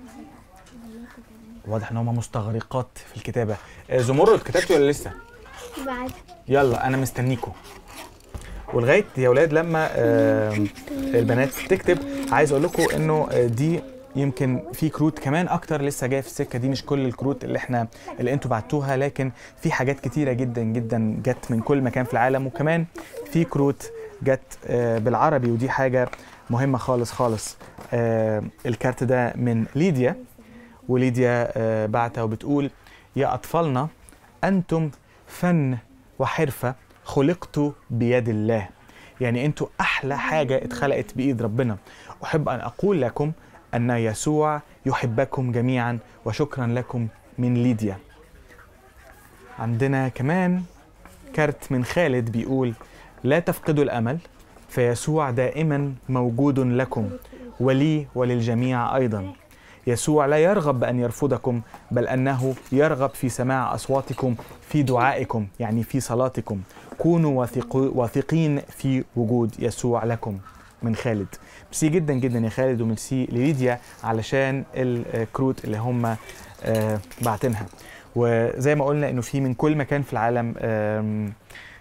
واضح ان هم مستغرقات في الكتابه آه، زمرد كتبتوا ولا لسه بعد يلا انا مستنيكم ولغايه يا اولاد لما آه، البنات تكتب عايز اقول لكم انه آه، دي يمكن في كروت كمان اكتر لسه جايه في السكه دي مش كل الكروت اللي احنا اللي انتوا بعتوها لكن في حاجات كتيره جدا جدا جت من كل مكان في العالم وكمان في كروت جت آه، بالعربي ودي حاجه مهمه خالص خالص آه، الكارت ده من ليديا وليديا آه، بعتها وبتقول يا اطفالنا انتم فن وحرفه خلقتوا بيد الله يعني انتوا احلى حاجه اتخلقت بايد ربنا احب ان اقول لكم ان يسوع يحبكم جميعا وشكرا لكم من ليديا عندنا كمان كارت من خالد بيقول لا تفقدوا الامل فيسوع دائما موجود لكم ولي وللجميع ايضا يسوع لا يرغب بان يرفضكم بل انه يرغب في سماع اصواتكم في دعائكم يعني في صلاتكم كونوا واثق- واثقين في وجود يسوع لكم من خالد ميرسي جدا جدا يا خالد وميرسي لليديا علشان الكروت اللي هم آه، باعتينها وزي ما قلنا انه في من كل مكان في العالم آم،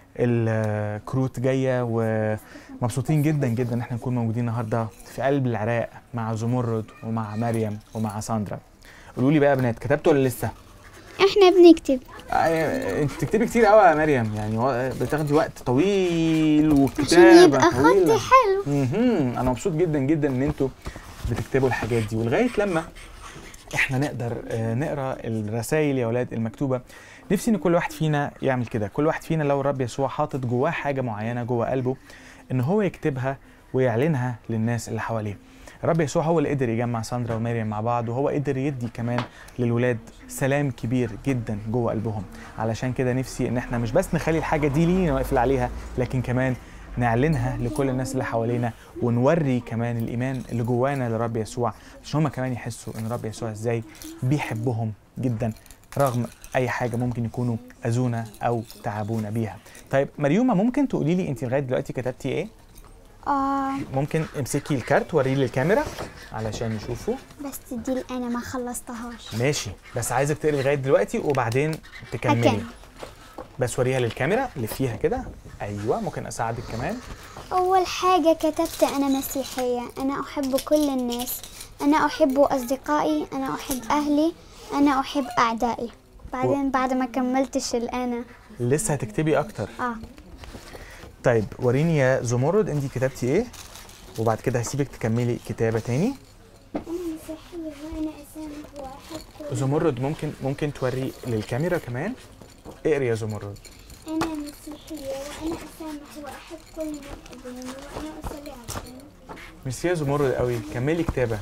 الكروت جايه ومبسوطين جدا جدا ان احنا نكون موجودين النهارده في قلب العراق مع زمرد ومع مريم ومع ساندرا قولوا لي بقى يا بنات كتبتوا ولا لسه؟ احنا بنكتب آه، انت بتكتبي كتير قوي يا مريم يعني و- بتاخدي وقت طويل عشان والكتابه يبقى خطي طويلة. حلو مهم. انا مبسوط جدا جدا ان انتوا بتكتبوا الحاجات دي ولغايه لما احنا نقدر آه، نقرا الرسائل يا اولاد المكتوبه نفسي ان كل واحد فينا يعمل كده كل واحد فينا لو الرب يسوع حاطط جواه حاجه معينه جوه قلبه ان هو يكتبها ويعلنها للناس اللي حواليه الرب يسوع هو اللي قدر يجمع ساندرا ومريم مع بعض وهو قدر يدي كمان للولاد سلام كبير جدا جوه قلبهم علشان كده نفسي ان احنا مش بس نخلي الحاجه دي لينا نقفل عليها لكن كمان نعلنها لكل الناس اللي حوالينا ونوري كمان الايمان اللي جوانا لرب يسوع عشان هم كمان يحسوا ان رب يسوع ازاي بيحبهم جدا رغم اي حاجه ممكن يكونوا اذونا او تعبونا بيها طيب مريومه ممكن تقولي لي انت لغايه دلوقتي كتبتي ايه اه ممكن امسكي الكارت وريه للكاميرا علشان يشوفوا بس دي اللي انا ما خلصتهاش ماشي بس عايزك تقري لغايه دلوقتي وبعدين تكملي هكمل. بس وريها للكاميرا لفيها كده ايوه ممكن اساعدك كمان أول حاجة كتبت أنا مسيحية أنا أحب كل الناس أنا أحب أصدقائي أنا أحب أهلي أنا أحب أعدائي بعدين بعد ما كملتش الأنا لسه هتكتبي اكتر آه طيب وريني يا زمرد انت كتبتي ايه وبعد كده هسيبك تكملي كتابه تاني أنا مسيحية وأنا أسامح وأحب زمرد ممكن ممكن توري للكاميرا كمان اقري يا زمرد أنا مسيحية وأنا أسامح وأحب كل من أذاني وأنا أصلي على ميرسي يا زمرد قوي كملي كتابه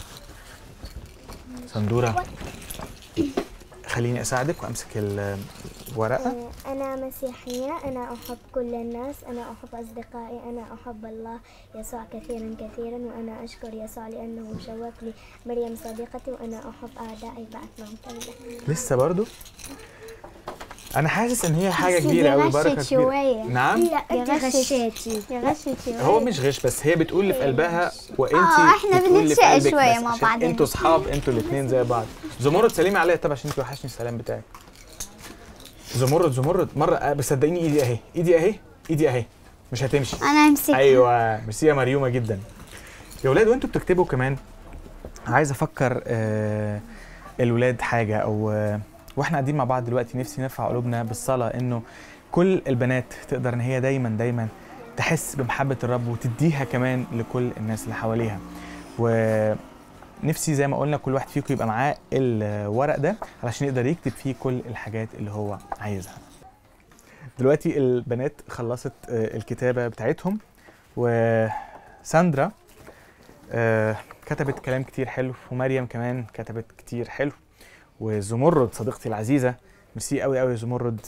سندوره خليني اساعدك وامسك ال- الورقه أنا مسيحية أنا أحب كل الناس أنا أحب أصدقائي أنا أحب الله يسوع كثيرا كثيرا وأنا أشكر يسوع لأنه شوق لي مريم صديقتي وأنا أحب أعدائي بعد ما امتلأ لسه برضو انا حاسس ان هي حاجه بس دي كبيره قوي غشت بركه كبيره شوية. نعم لا أنت غشيتي غشيتي شوية هو مش غش بس هي بتقول اللي في قلبها وانت آه، إحنا بتقولي اللي في بنتشقى قلبك شوية بس مع عشان بعضنا. انتوا اصحاب انتوا الاثنين زي بعض زمرد سلمي عليا طب عشان انت وحشني السلام بتاعك زمرد زمرد مره آه، بس صدقيني ايدي اهي ايدي اهي ايدي اهي مش هتمشي أنا أمسكها ايوه ميرسي يا مريومه جدا يا ولاد وانتوا بتكتبوا كمان عايز افكر آه الولاد حاجه او آه واحنا قاعدين مع بعض دلوقتي نفسي نرفع قلوبنا بالصلاه انه كل البنات تقدر ان هي دايما دايما تحس بمحبه الرب وتديها كمان لكل الناس اللي حواليها ونفسي زي ما قلنا كل واحد فيكم يبقى معاه الورق ده علشان يقدر يكتب فيه كل الحاجات اللي هو عايزها دلوقتي البنات خلصت آه، الكتابه بتاعتهم وساندرا آه، كتبت كلام كتير حلو ومريم كمان كتبت كتير حلو وزمرد صديقتي العزيزه ميرسي قوي قوي يا زمرد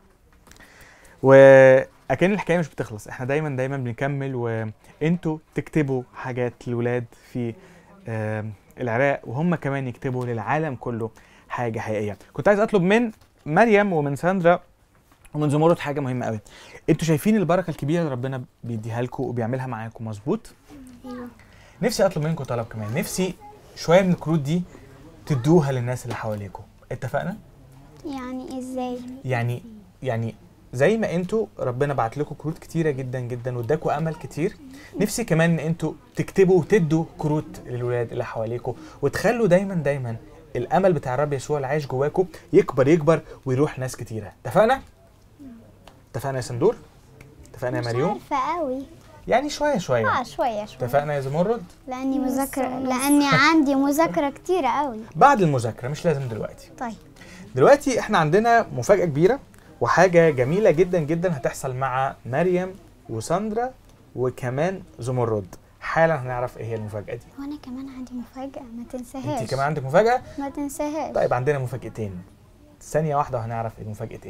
واكن الحكايه مش بتخلص احنا دايما دايما بنكمل وانتوا تكتبوا حاجات للولاد في آه، العراق وهم كمان يكتبوا للعالم كله حاجه حقيقيه كنت عايز اطلب من مريم ومن ساندرا ومن زمرد حاجه مهمه قوي انتوا شايفين البركه الكبيره اللي ربنا بيديها لكم وبيعملها معاكم مظبوط ايوه نفسي اطلب منكم طلب كمان نفسي شويه من الكروت دي تدوها للناس اللي حواليكم اتفقنا يعني ازاي يعني يعني زي ما انتوا ربنا بعت لكم كروت كتيره جدا جدا واداكوا امل كتير نفسي كمان ان انتوا تكتبوا وتدوا كروت للولاد اللي حواليكم وتخلوا دايما دايما الامل بتاع الرب يسوع اللي عايش جواكم يكبر يكبر ويروح ناس كتيره اتفقنا اتفقنا يا سندور اتفقنا يا مش مريوم عارفة قوي يعني شويه شويه اه شوية شوية اتفقنا يا زمرد لاني مذاكرة لاني عندي مذاكرة كتيرة قوي بعد المذاكره مش لازم دلوقتي طيب دلوقتي احنا عندنا مفاجاه كبيره وحاجه جميله جدا جدا هتحصل مع مريم وساندرا وكمان زمرد حالا هنعرف ايه هي المفاجاه دي وانا كمان عندي مفاجأة ما تنساهاش انت كمان عندك مفاجاه ما تنساهاش طيب عندنا مفاجأتين ثانيه واحده وهنعرف المفاجأتين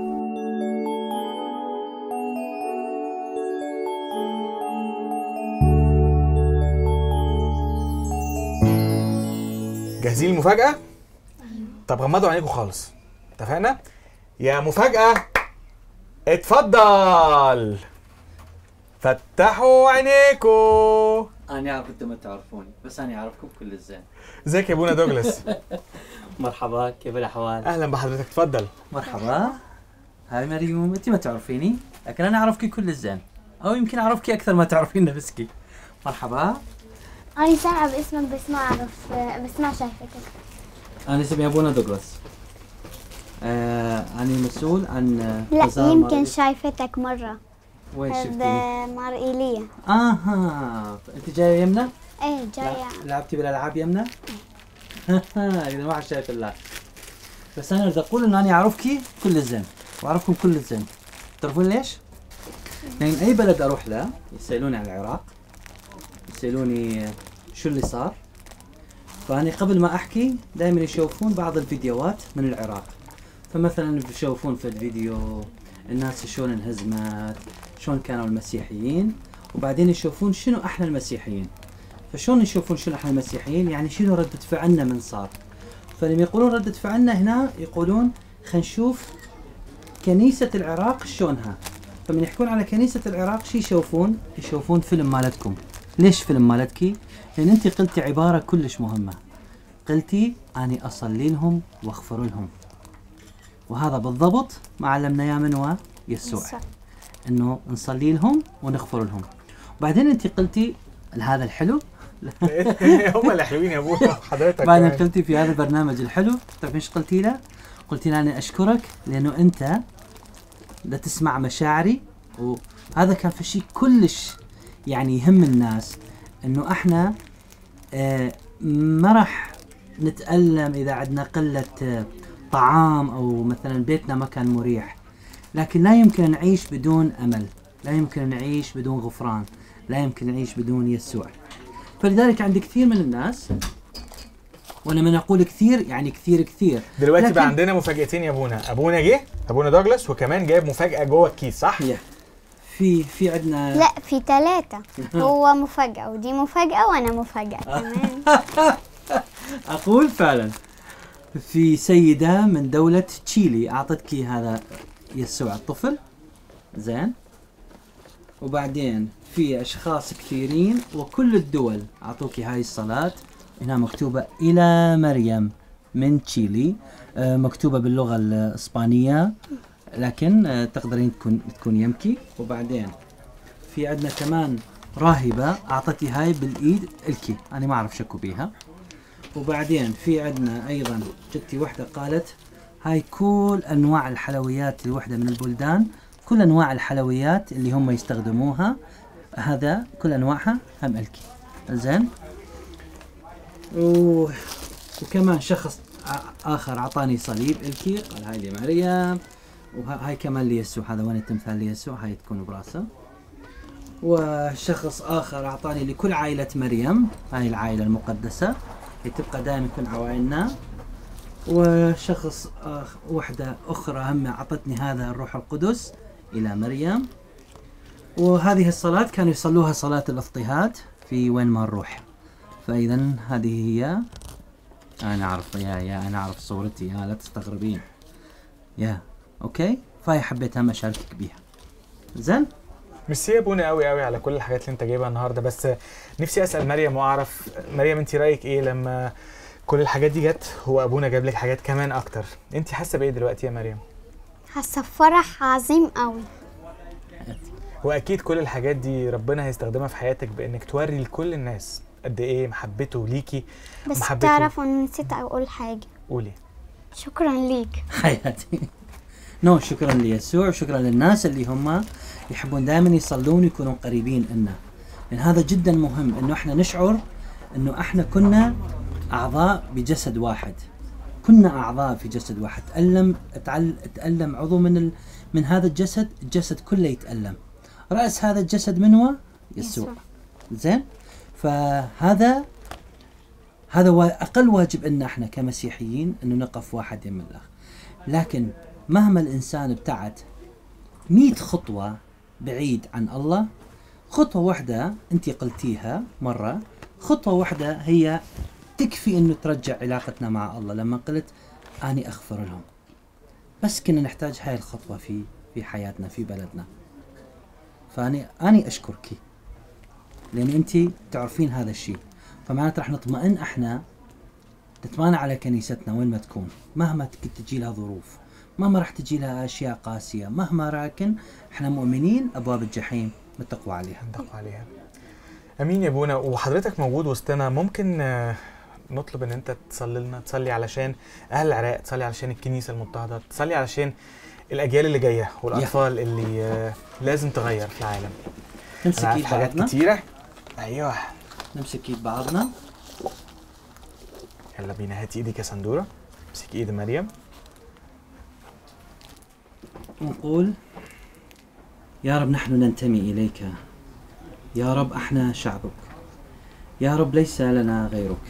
جاهزين المفاجأة؟ طب غمضوا عينيكم خالص اتفقنا؟ يا مفاجأة اتفضل فتحوا عينيكم أنا أعرف أنتم ما تعرفوني بس أنا أعرفكم كل الزين ازيك يا ابونا دوغلاس مرحبا كيف الأحوال؟ اهلا بحضرتك اتفضل مرحبا هاي مريم أنت ما تعرفيني لكن أنا أعرفك كل الزين أو يمكن أعرفك أكثر ما تعرفين نفسك مرحبا انا سامعة باسمك بس ما اعرف بس ما شايفتك أنا اسمي أبونا دوغلاس آه أنا مسؤول عن آه، لا بازار يمكن مار- شايفتك مرة وين شفتني؟ بمار ايليا آها أنت جاية يمنا؟ ايه جاية لعبتي بالألعاب يمنا؟ إذا ما حد شايف الله بس أنا بدي أقول إن أنا أعرفك كل الزين وأعرفكم كل الزين تعرفون ليش؟ لأن أي بلد أروح له يسألوني عن العراق يسألوني شو اللي صار فأنا قبل ما أحكي دائما يشوفون بعض الفيديوهات من العراق فمثلا يشوفون في الفيديو الناس شلون انهزمت شلون كانوا المسيحيين وبعدين يشوفون شنو احنا المسيحيين فشلون يشوفون شنو احنا المسيحيين يعني شنو ردة فعلنا من صار فلما يقولون ردة فعلنا هنا يقولون خلينا نشوف كنيسة العراق شلونها فمن يحكون على كنيسة العراق شو يشوفون يشوفون فيلم مالتكم ليش فيلم مالتكي لان انت قلتي عبارة كلش مهمة قلتي اني اصلي لهم واغفر لهم وهذا بالضبط ما علمنا يا منوى يسوع يسوع. انه نصلي لهم ونغفر لهم وبعدين انت قلتي هذا الحلو هم اللي حلوين يا ابونا حضرتك بعدين كمان. قلتي في هذا البرنامج الحلو طيب ايش قلتي له؟ قلتي له انا اشكرك لانه انت لا تسمع مشاعري وهذا كان في شيء كلش يعني يهم الناس انه احنا آه ما راح نتألم اذا عندنا قلة آه طعام او مثلا بيتنا ما كان مريح لكن لا يمكن نعيش بدون امل لا يمكن نعيش بدون غفران لا يمكن نعيش بدون يسوع فلذلك عند كثير من الناس ولما نقول كثير يعني كثير كثير دلوقتي لكن- بقى عندنا مفاجأتين يا ابونا ابونا جه ابونا دوغلاس وكمان جايب مفاجأة جوه الكيس صح؟ في في عندنا لا في ثلاثة هو مفاجأة ودي مفاجأة وانا مفاجأة كمان اقول فعلا في سيدة من دولة تشيلي اعطتك هذا يسوع الطفل زين وبعدين في اشخاص كثيرين وكل الدول اعطوك هاي الصلاة هنا مكتوبة الى مريم من تشيلي آه، مكتوبة باللغة الاسبانية لكن آه، تقدرين تكون تكون يمكي وبعدين في عندنا كمان راهبة اعطتي هاي بالايد الكي انا ما اعرف شكو بيها وبعدين في عندنا ايضا جتي وحده قالت هاي كل انواع الحلويات لوحده من البلدان كل انواع الحلويات اللي هم يستخدموها هذا كل انواعها هم الكي زين و... وكمان شخص ع- اخر اعطاني صليب الكي قال هاي لمريم وهاي كمان ليسوع هذا وين التمثال ليسوع هاي تكون براسه وشخص اخر اعطاني لكل عائله مريم هاي العائله المقدسه هي تبقى دائما يكون عوائلنا وشخص آخ وحده اخرى هم اعطتني هذا الروح القدس الى مريم وهذه الصلاه كانوا يصلوها صلاه الاضطهاد في وين ما نروح فاذا هذه هي انا اعرف يا يا انا اعرف صورتي يا لا تستغربين يا اوكي فهي حبيت هم اشاركك بيها زين ميرسي يا ابونا قوي قوي على كل الحاجات اللي انت جايبها النهارده بس نفسي اسال مريم واعرف مريم انت رايك ايه لما كل الحاجات دي جت هو ابونا جاب لك حاجات كمان اكتر انت حاسه بايه دلوقتي يا مريم حاسة بفرح عظيم قوي واكيد كل الحاجات دي ربنا هيستخدمها في حياتك بانك توري لكل الناس قد ايه محبته ليكي بس ومحبته تعرفوا ان نسيت اقول حاجة قولي شكرا ليك حياتي نو شكرا ليسوع وشكرا للناس اللي هم يحبون دائما يصلون ويكونون قريبين لنا لان هذا جدا مهم انه احنا نشعر انه احنا كنا اعضاء بجسد واحد كنا اعضاء في جسد واحد تالم تعل- تالم عضو من ال... من هذا الجسد الجسد كله يتالم راس هذا الجسد من هو يسوع زين فهذا هذا وا- اقل واجب ان احنا كمسيحيين انه نقف واحد يم الاخر لكن مهما الانسان ابتعد مئة خطوة بعيد عن الله خطوة واحدة انت قلتيها مرة خطوة واحدة هي تكفي انه ترجع علاقتنا مع الله لما قلت اني اغفر لهم بس كنا نحتاج هاي الخطوة في في حياتنا في بلدنا فاني اني اشكرك لان انت تعرفين هذا الشيء فمعناته راح نطمئن احنا نتمنى على كنيستنا وين ما تكون مهما تك- تجي لها ظروف مهما راح تجي لها اشياء قاسيه مهما لكن احنا مؤمنين ابواب الجحيم متقوى عليها متقوى عليها امين يا ابونا وحضرتك موجود وسطنا ممكن آه، نطلب ان انت تصلي لنا تصلي علشان اهل العراق تصلي علشان الكنيسه المضطهده تصلي علشان الاجيال اللي جايه والاطفال اللي آه، لازم تغير في العالم نمسك أنا عارف ايد حاجات بعضنا كتيره ايوه نمسك ايد بعضنا يلا بينا هاتي ايدك يا سندوره امسكي ايد مريم ونقول يا رب نحن ننتمي اليك يا رب احنا شعبك يا رب ليس لنا غيرك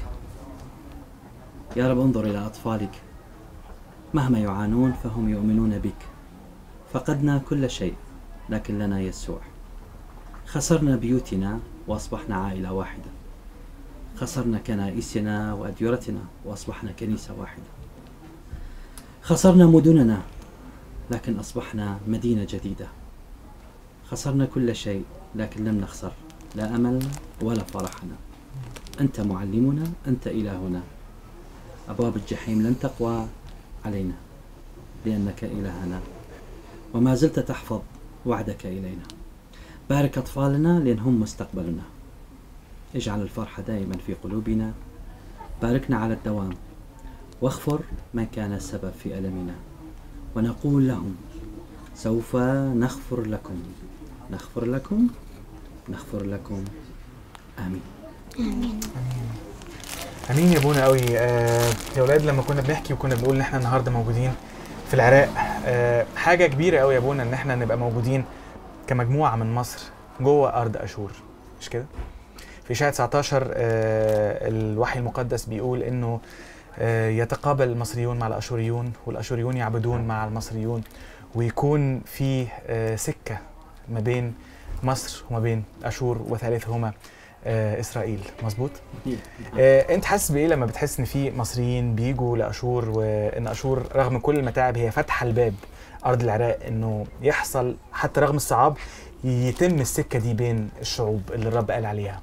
يا رب انظر الى اطفالك مهما يعانون فهم يؤمنون بك فقدنا كل شيء لكن لنا يسوع خسرنا بيوتنا واصبحنا عائله واحده خسرنا كنائسنا واديرتنا واصبحنا كنيسه واحده خسرنا مدننا لكن أصبحنا مدينة جديدة خسرنا كل شيء لكن لم نخسر لا أملنا ولا فرحنا أنت معلمنا أنت إلهنا أبواب الجحيم لن تقوى علينا لأنك إلهنا وما زلت تحفظ وعدك إلينا بارك أطفالنا لأن هم مستقبلنا اجعل الفرحة دائما في قلوبنا باركنا على الدوام واغفر ما كان السبب في ألمنا ونقول لهم سوف نغفر لكم نغفر لكم نغفر لكم آمين امين امين يا ابونا قوي آه يا اولاد لما كنا بنحكي وكنا بنقول ان احنا النهارده موجودين في العراق آه حاجه كبيره قوي يا ابونا ان احنا نبقى موجودين كمجموعه من مصر جوه ارض اشور مش كده في اشاعه 19 آه الوحي المقدس بيقول انه آه يتقابل المصريون مع الاشوريون والاشوريون يعبدون مع المصريون ويكون في آه سكه ما بين مصر وما بين اشور وثالثهما آه اسرائيل مظبوط آه، انت حاسس بايه لما بتحس ان في مصريين بيجوا لاشور وان اشور رغم كل المتاعب هي فاتحه الباب ارض العراق انه يحصل حتى رغم الصعاب يتم السكه دي بين الشعوب اللي الرب قال عليها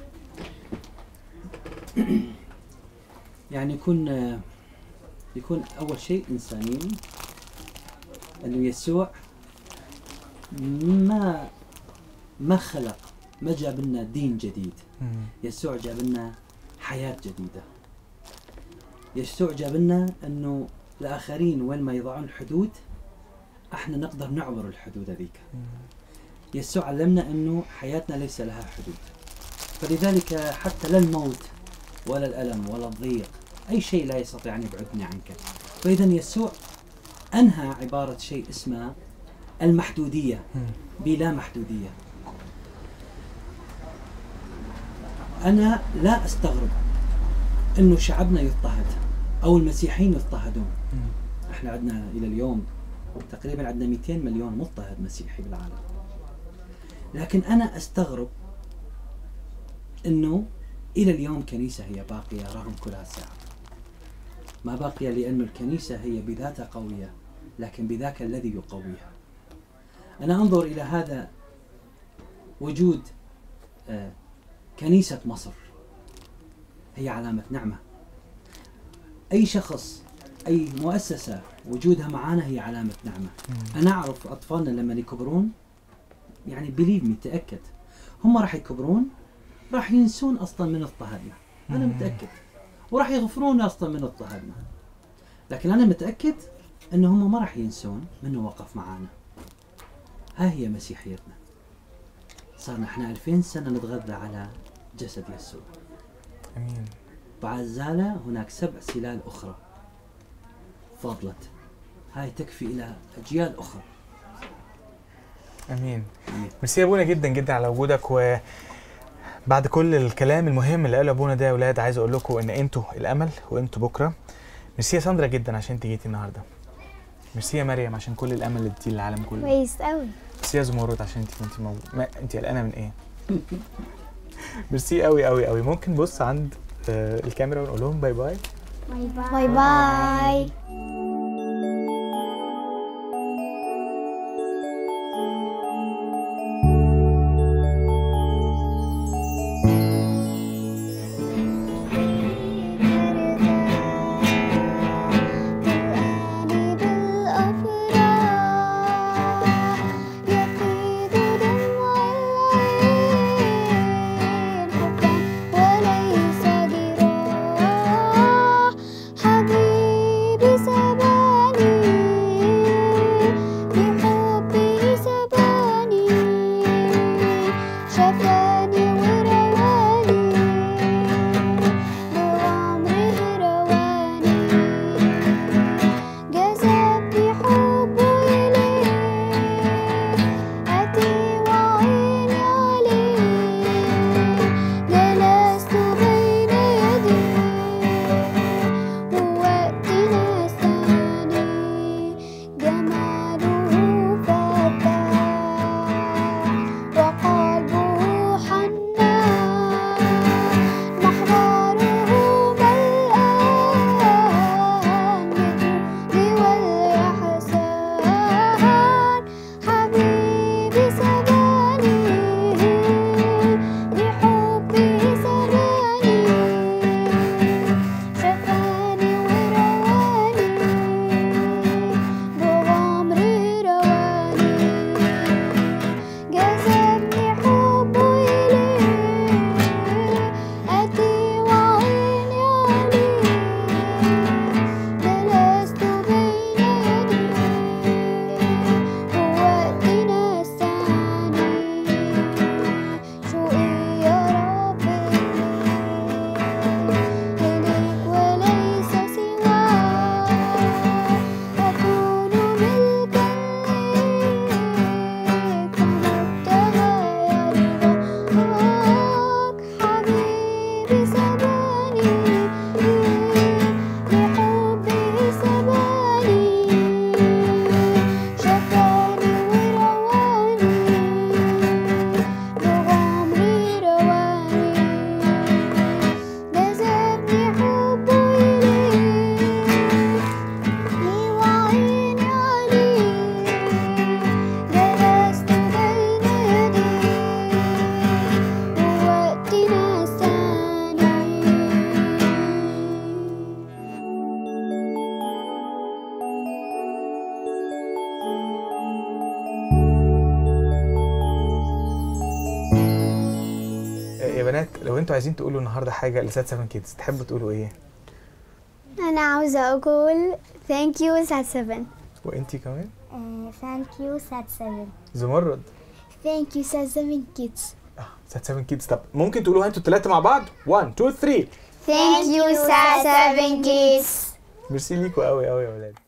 يعني يكون يكون أول شيء إنسانيين أنه يسوع ما ما خلق ما جاب لنا دين جديد يسوع جاب لنا حياة جديدة يسوع جاب لنا أنه الآخرين وين ما يضعون حدود احنا نقدر نعبر الحدود هذيك يسوع علمنا أنه حياتنا ليس لها حدود فلذلك حتى لا الموت ولا الألم ولا الضيق أي شيء لا يستطيع أن يبعدني عنك فإذا يسوع أنهى عبارة شيء اسمه المحدودية بلا محدودية أنا لا أستغرب أنه شعبنا يضطهد أو المسيحيين يضطهدون احنا عندنا إلى اليوم تقريبا عندنا 200 مليون مضطهد مسيحي بالعالم لكن أنا أستغرب أنه إلى اليوم كنيسة هي باقية رغم كل هالساعة ما بقي لأن الكنيسة هي بذاتها قوية لكن بذاك الذي يقويها أنا أنظر إلى هذا وجود آه، كنيسة مصر هي علامة نعمة أي شخص أي مؤسسة وجودها معانا هي علامة نعمة أنا أعرف أطفالنا لما يكبرون يعني بليف مي تأكد هم راح يكبرون راح ينسون أصلا من اضطهدنا أنا مم. متأكد وراح يغفرون أصلا من اضطهدنا لكن أنا متأكد أن هم ما راح ينسون منه وقف معانا ها هي مسيحيتنا صارنا احنا 2000 سنة نتغذى على جسد يسوع امين بعد زالة هناك سبع سلال أخرى فضلت هاي تكفي إلى أجيال أخرى امين ميرسي يا ابونا جدا جدا على وجودك و بعد كل الكلام المهم اللي قاله ابونا ده يا اولاد عايز اقول لكم ان انتوا الامل وانتوا بكره ميرسي يا ساندرا جدا عشان انت جيتي النهارده ميرسي يا مريم عشان كل الامل اللي اديتيه للعالم كله كويس قوي ميرسي يا زمرد عشان انت كنت مو... ما... انت قلقانه من ايه ميرسي قوي قوي قوي ممكن بص عند آه الكاميرا ونقول لهم باي باي باي باي وليس جراح حبيبي سباني بحبه سباني شفاني ورواني بعمره رواني جذبني حبه إليه أتي وعيني عليه جلست بين يديه ووقتي نساني جماله فتاح وقلبه حنان محضره ملآن بالجود والإحسان حبيبي سباني لحبي سباني شفاني ورواني بغمري رواني جذبني حبه إليه أتي وعيني عليه جلست بين يديه ووقتي نساني شوقي يا رب إليك وليس سواك أكون ملكا ليك فمبتغى يرضاك حبيبي سباني لحبه سباني شفاني ورواني بغمري رواني جذبني حبه إليه وعيني عليه جلست بين يديه ووقتي نساني يا بنات لو انتوا عايزين تقولوا النهارده حاجه لسات 7 كيدز تحبوا تقولوا ايه أنا عاوزة أقول thank you سات 7 وانتي كمان ثانك يو سات 7 زمرد thank you سات 7 kids سات 7 كيدز طب ممكن تقولوها انتوا الثلاثه مع بعض 1 2 3 thank you سات 7 kids ميرسي ليكوا قوي قوي يا ولاد